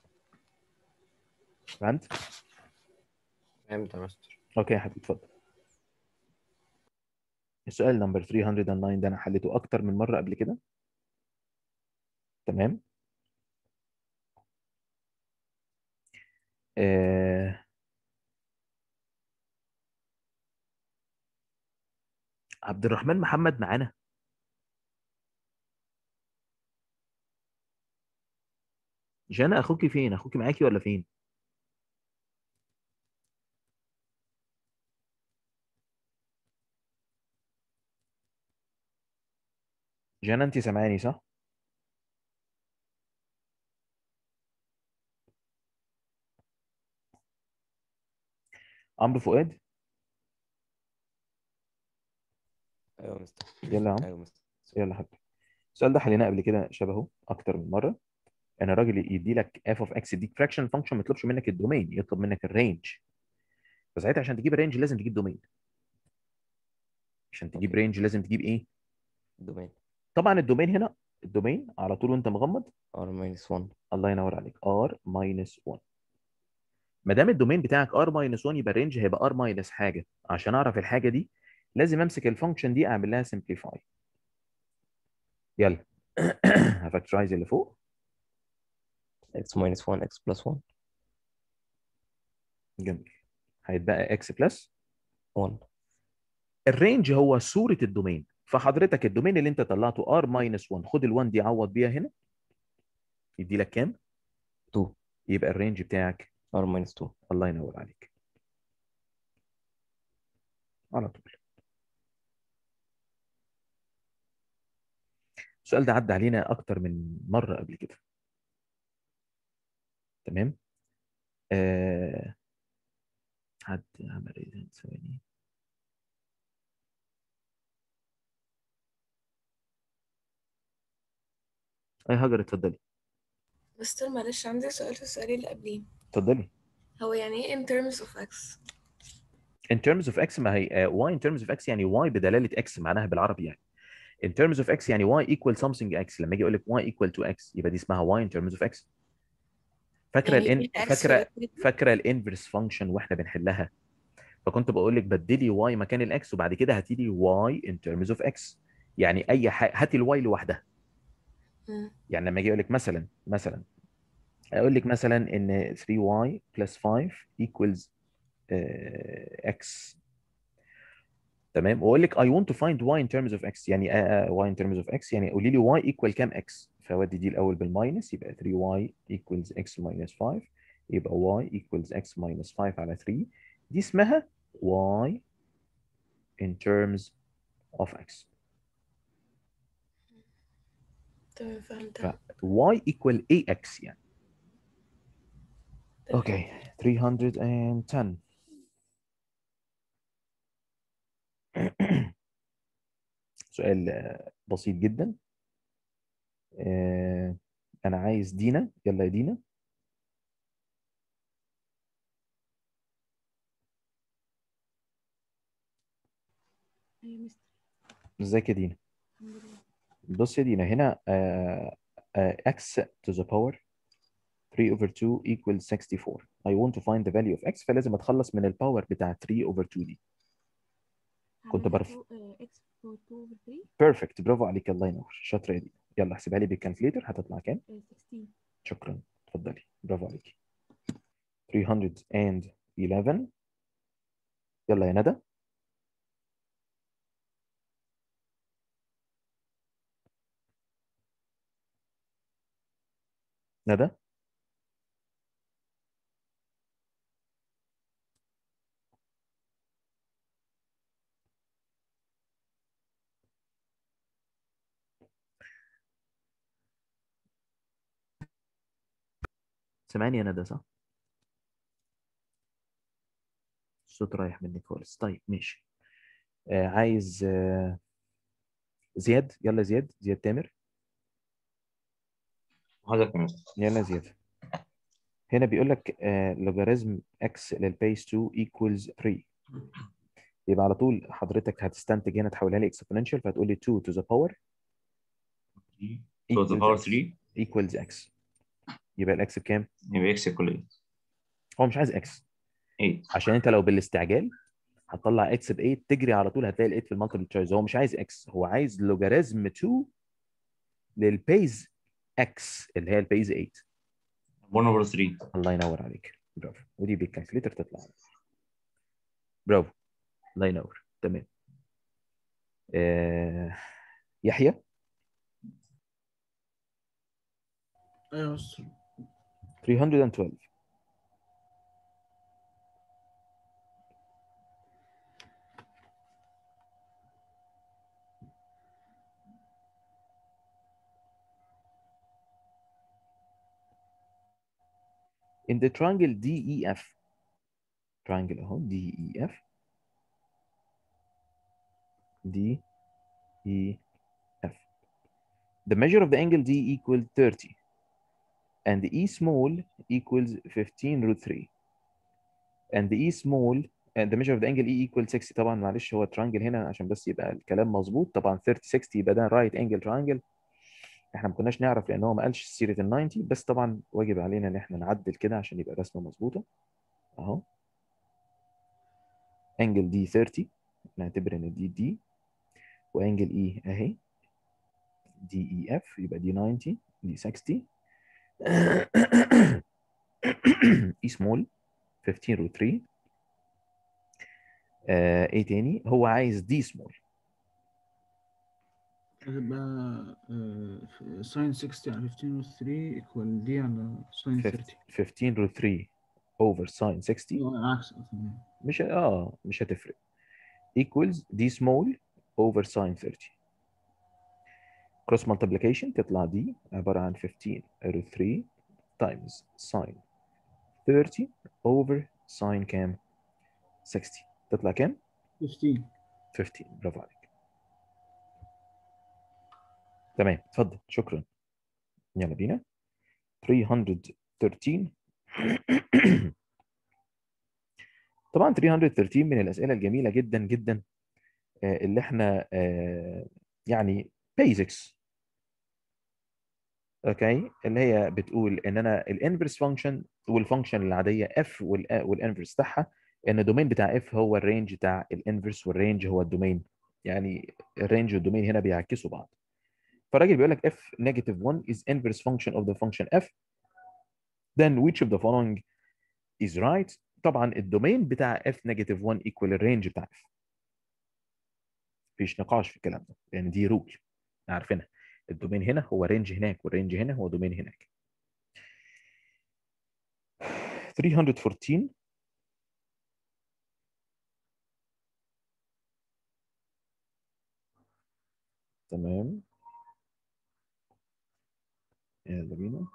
A: فهمت؟
C: فهمت يا مستر
A: اوكي يا حبيبي اتفضل السؤال نمبر 309 ده انا حليته اكتر من مره قبل كده تمام آه... عبد الرحمن محمد معانا جانا اخوكي فين اخوكي معاكي ولا فين جانا انت سامعاني صح عمرو فؤاد
C: ايوه يا مستر
A: يلا يا عم
C: ايوه يا مستر
A: يلا يا حبيبي السؤال ده حليناه قبل كده شبهه اكتر من مره ان الراجل يدي لك f of x يديك fraction function ما يطلبش منك الدومين يطلب منك الرينج فساعتها عشان تجيب الرينج لازم تجيب دومين عشان تجيب
C: اوكي
A: رينج لازم تجيب ايه
C: دومين
A: طبعا الدومين هنا الدومين على طول وانت مغمض
C: ار ماينس 1
A: الله ينور عليك r minus 1 ما دام الدومين بتاعك r minus 1 يبقى الرينج هيبقى r minus حاجه عشان اعرف الحاجه دي لازم امسك الفانكشن دي اعمل لها simplify يلا هفاكتورايز اللي فوق
C: x minus 1 x plus 1
A: جميل هيتبقى اكس بلس
C: 1
A: الرينج هو صوره الدومين فحضرتك الدومين اللي انت طلعته ار ماينس 1 خد ال1 دي عوض بيها هنا يدي لك كام
C: 2
A: يبقى الرينج بتاعك
C: r minus 2
A: الله ينور عليك على طول السؤال ده عدى علينا اكتر من مره قبل كده تمام آه... حد عمل ايه ده؟ ثواني اي هاجر اتفضلي
M: مستر معلش عندي سؤال في السؤال اللي قبليه
A: اتفضلي
M: هو يعني ايه in terms of x
A: in terms of x ما هي uh, y in terms of x يعني y بدلاله x معناها بالعربي يعني in terms of x يعني y equal something x لما اجي اقول لك y equal to x يبقى دي اسمها y in terms of x فاكره
M: يعني
A: الان
M: ايه x
A: فاكره
M: related to-
A: فاكره الانفرس فانكشن واحنا بنحلها فكنت بقول لك بدلي y مكان الاكس وبعد كده هاتي لي y in terms of x يعني اي حاجه هاتي الواي لوحدها
M: مم.
A: يعني لما اجي اقول لك مثلا مثلا اقول لك مثلا ان 3y plus 5 equals uh, x تمام واقول لك I want to find y in terms of x يعني uh, uh, y in terms of x يعني قولي لي y equal كام x فودي دي الاول بالماينس يبقى 3y equals x minus 5 يبقى y equals x minus 5 على 3 دي اسمها y in terms of x
M: تمام فهمتها
A: ف y equal ax يعني اوكي 310 سؤال آه، بسيط جدا آه، انا عايز دينا يلا يا دينا
G: أيوة يا مستر
A: ازيك يا دينا
G: الحمد لله
A: بص يا دينا هنا آه، آه، x to the power 3 over 2 equals 64 I want to find the value of x فلازم اتخلص من الباور بتاع 3 over 2 دي كنت
G: هعملها
A: برف
G: تو- آه، x for 2 over 3
A: بيرفكت برافو عليك الله ينور شاطره يا دينا يلا احسبها لي بالكالكليتر هتطلع كام
G: آه، 16
A: شكرا اتفضلي برافو عليكي 311 يلا يا ندى ندى سامعني يا ندى صح؟ الصوت رايح منك خالص طيب ماشي آه عايز آه زياد يلا زياد زياد تامر
K: حضرتك يا مستر
A: يلا زياد هنا بيقول لك لوغاريزم اكس للبيس 2 equals 3 يبقى على طول حضرتك هتستنتج هنا تحولها لي exponential فهتقول لي 2 to the power
K: to the
A: equals
K: power
A: x
K: 3
A: equals x يبقى الاكس بكام؟
K: يبقى x equal 8
A: هو مش عايز اكس
K: 8
A: عشان انت لو بالاستعجال هتطلع اكس ب 8 تجري على طول هتلاقي ال 8 في المالتيبل تشويس هو مش عايز اكس هو عايز لوغاريزم 2 للبيز اكس اللي هي البيز 8
K: 1 over 3
A: الله ينور عليك برافو ودي بالكالكليتر تطلع برافو الله ينور تمام آه... يحيى
O: ايوه يا مستر
A: 312 in the triangle DEF triangle اهو DEF DEF the measure of the angle D equals 30 and the E small equals 15 root 3 and the E small and the measure of the angle E equals 60 طبعا معلش هو triangle هنا عشان بس يبقى الكلام مظبوط طبعا 30 60 يبقى ده right angle triangle احنا ما كناش نعرف لان هو ما قالش سيره ال 90 بس طبعا واجب علينا ان احنا نعدل كده عشان يبقى الرسمه مظبوطه اهو انجل دي 30 نعتبر ان دي دي وانجل اي اهي دي اي اف يبقى دي 90 دي 60 اي سمول 15 روت 3 آه ايه تاني هو عايز دي سمول
O: هتبقى ساين 60 على 15 روت 3 ايكوال دي على ساين 30
A: 15 روت 3 اوفر ساين 60
O: اه العكس تمام.
A: مش اه مش هتفرق equals d small over sin 30 cross multiplication تطلع دي عبارة عن 15 root 3 times sin 30 over sin كام 60 تطلع كام
O: 15
A: 15 برافو عليك تمام اتفضل شكرا يلا بينا 313 طبعا 313 من الاسئله الجميله جدا جدا آه، اللي احنا آه، يعني بيزكس اوكي اللي هي بتقول ان انا الانفرس فانكشن والفانكشن العاديه اف والانفرس بتاعها ان الدومين بتاع اف هو الرينج بتاع الانفرس والرينج هو الدومين يعني الرينج والدومين هنا بيعكسوا بعض فالراجل بيقول لك f negative 1 is inverse function of the function f then which of the following is right طبعا الدومين بتاع f negative 1 equal الرينج بتاع f مفيش نقاش في الكلام ده لان دي رول عارفينها الدومين هنا هو رينج هناك والرينج هنا هو دومين هناك 314 تمام يلا بينا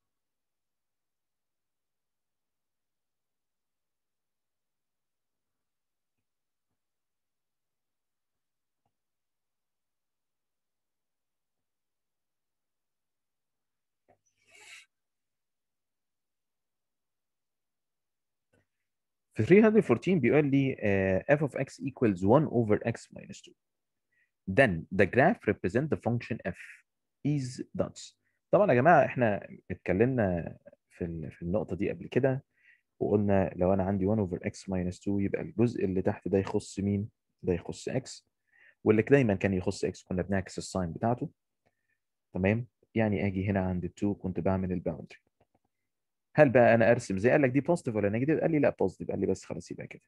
A: في 314 بيقول لي uh, f of x equals 1 over x minus 2 then the graph represent the function f is dots طبعا يا جماعه احنا اتكلمنا في ال- في النقطه دي قبل كده وقلنا لو انا عندي 1 over x minus 2 يبقى الجزء اللي تحت ده يخص مين؟ ده يخص x واللي دايما كان يخص x كنا بنعكس الساين بتاعته تمام؟ يعني اجي هنا عند ال 2 كنت بعمل الباوندري هل بقى انا ارسم زي قال لك دي بوزيتيف ولا نيجاتيف؟ قال لي لا بوزيتيف قال لي بس خلاص يبقى كده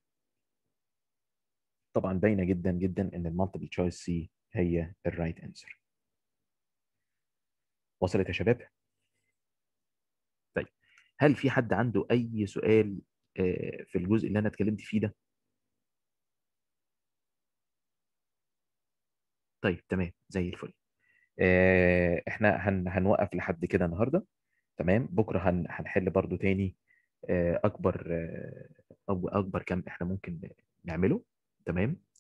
A: طبعا باينه جدا جدا ان المالتيبل تشويس سي هي الرايت انسر وصلت يا شباب؟ طيب هل في حد عنده اي سؤال آه، في الجزء اللي انا اتكلمت فيه ده؟ طيب تمام زي الفل آه، احنا هن هنوقف لحد كده النهارده تمام بكره هن هنحل برضو تاني آه، اكبر آه، او اكبر كم احنا ممكن نعمله تمام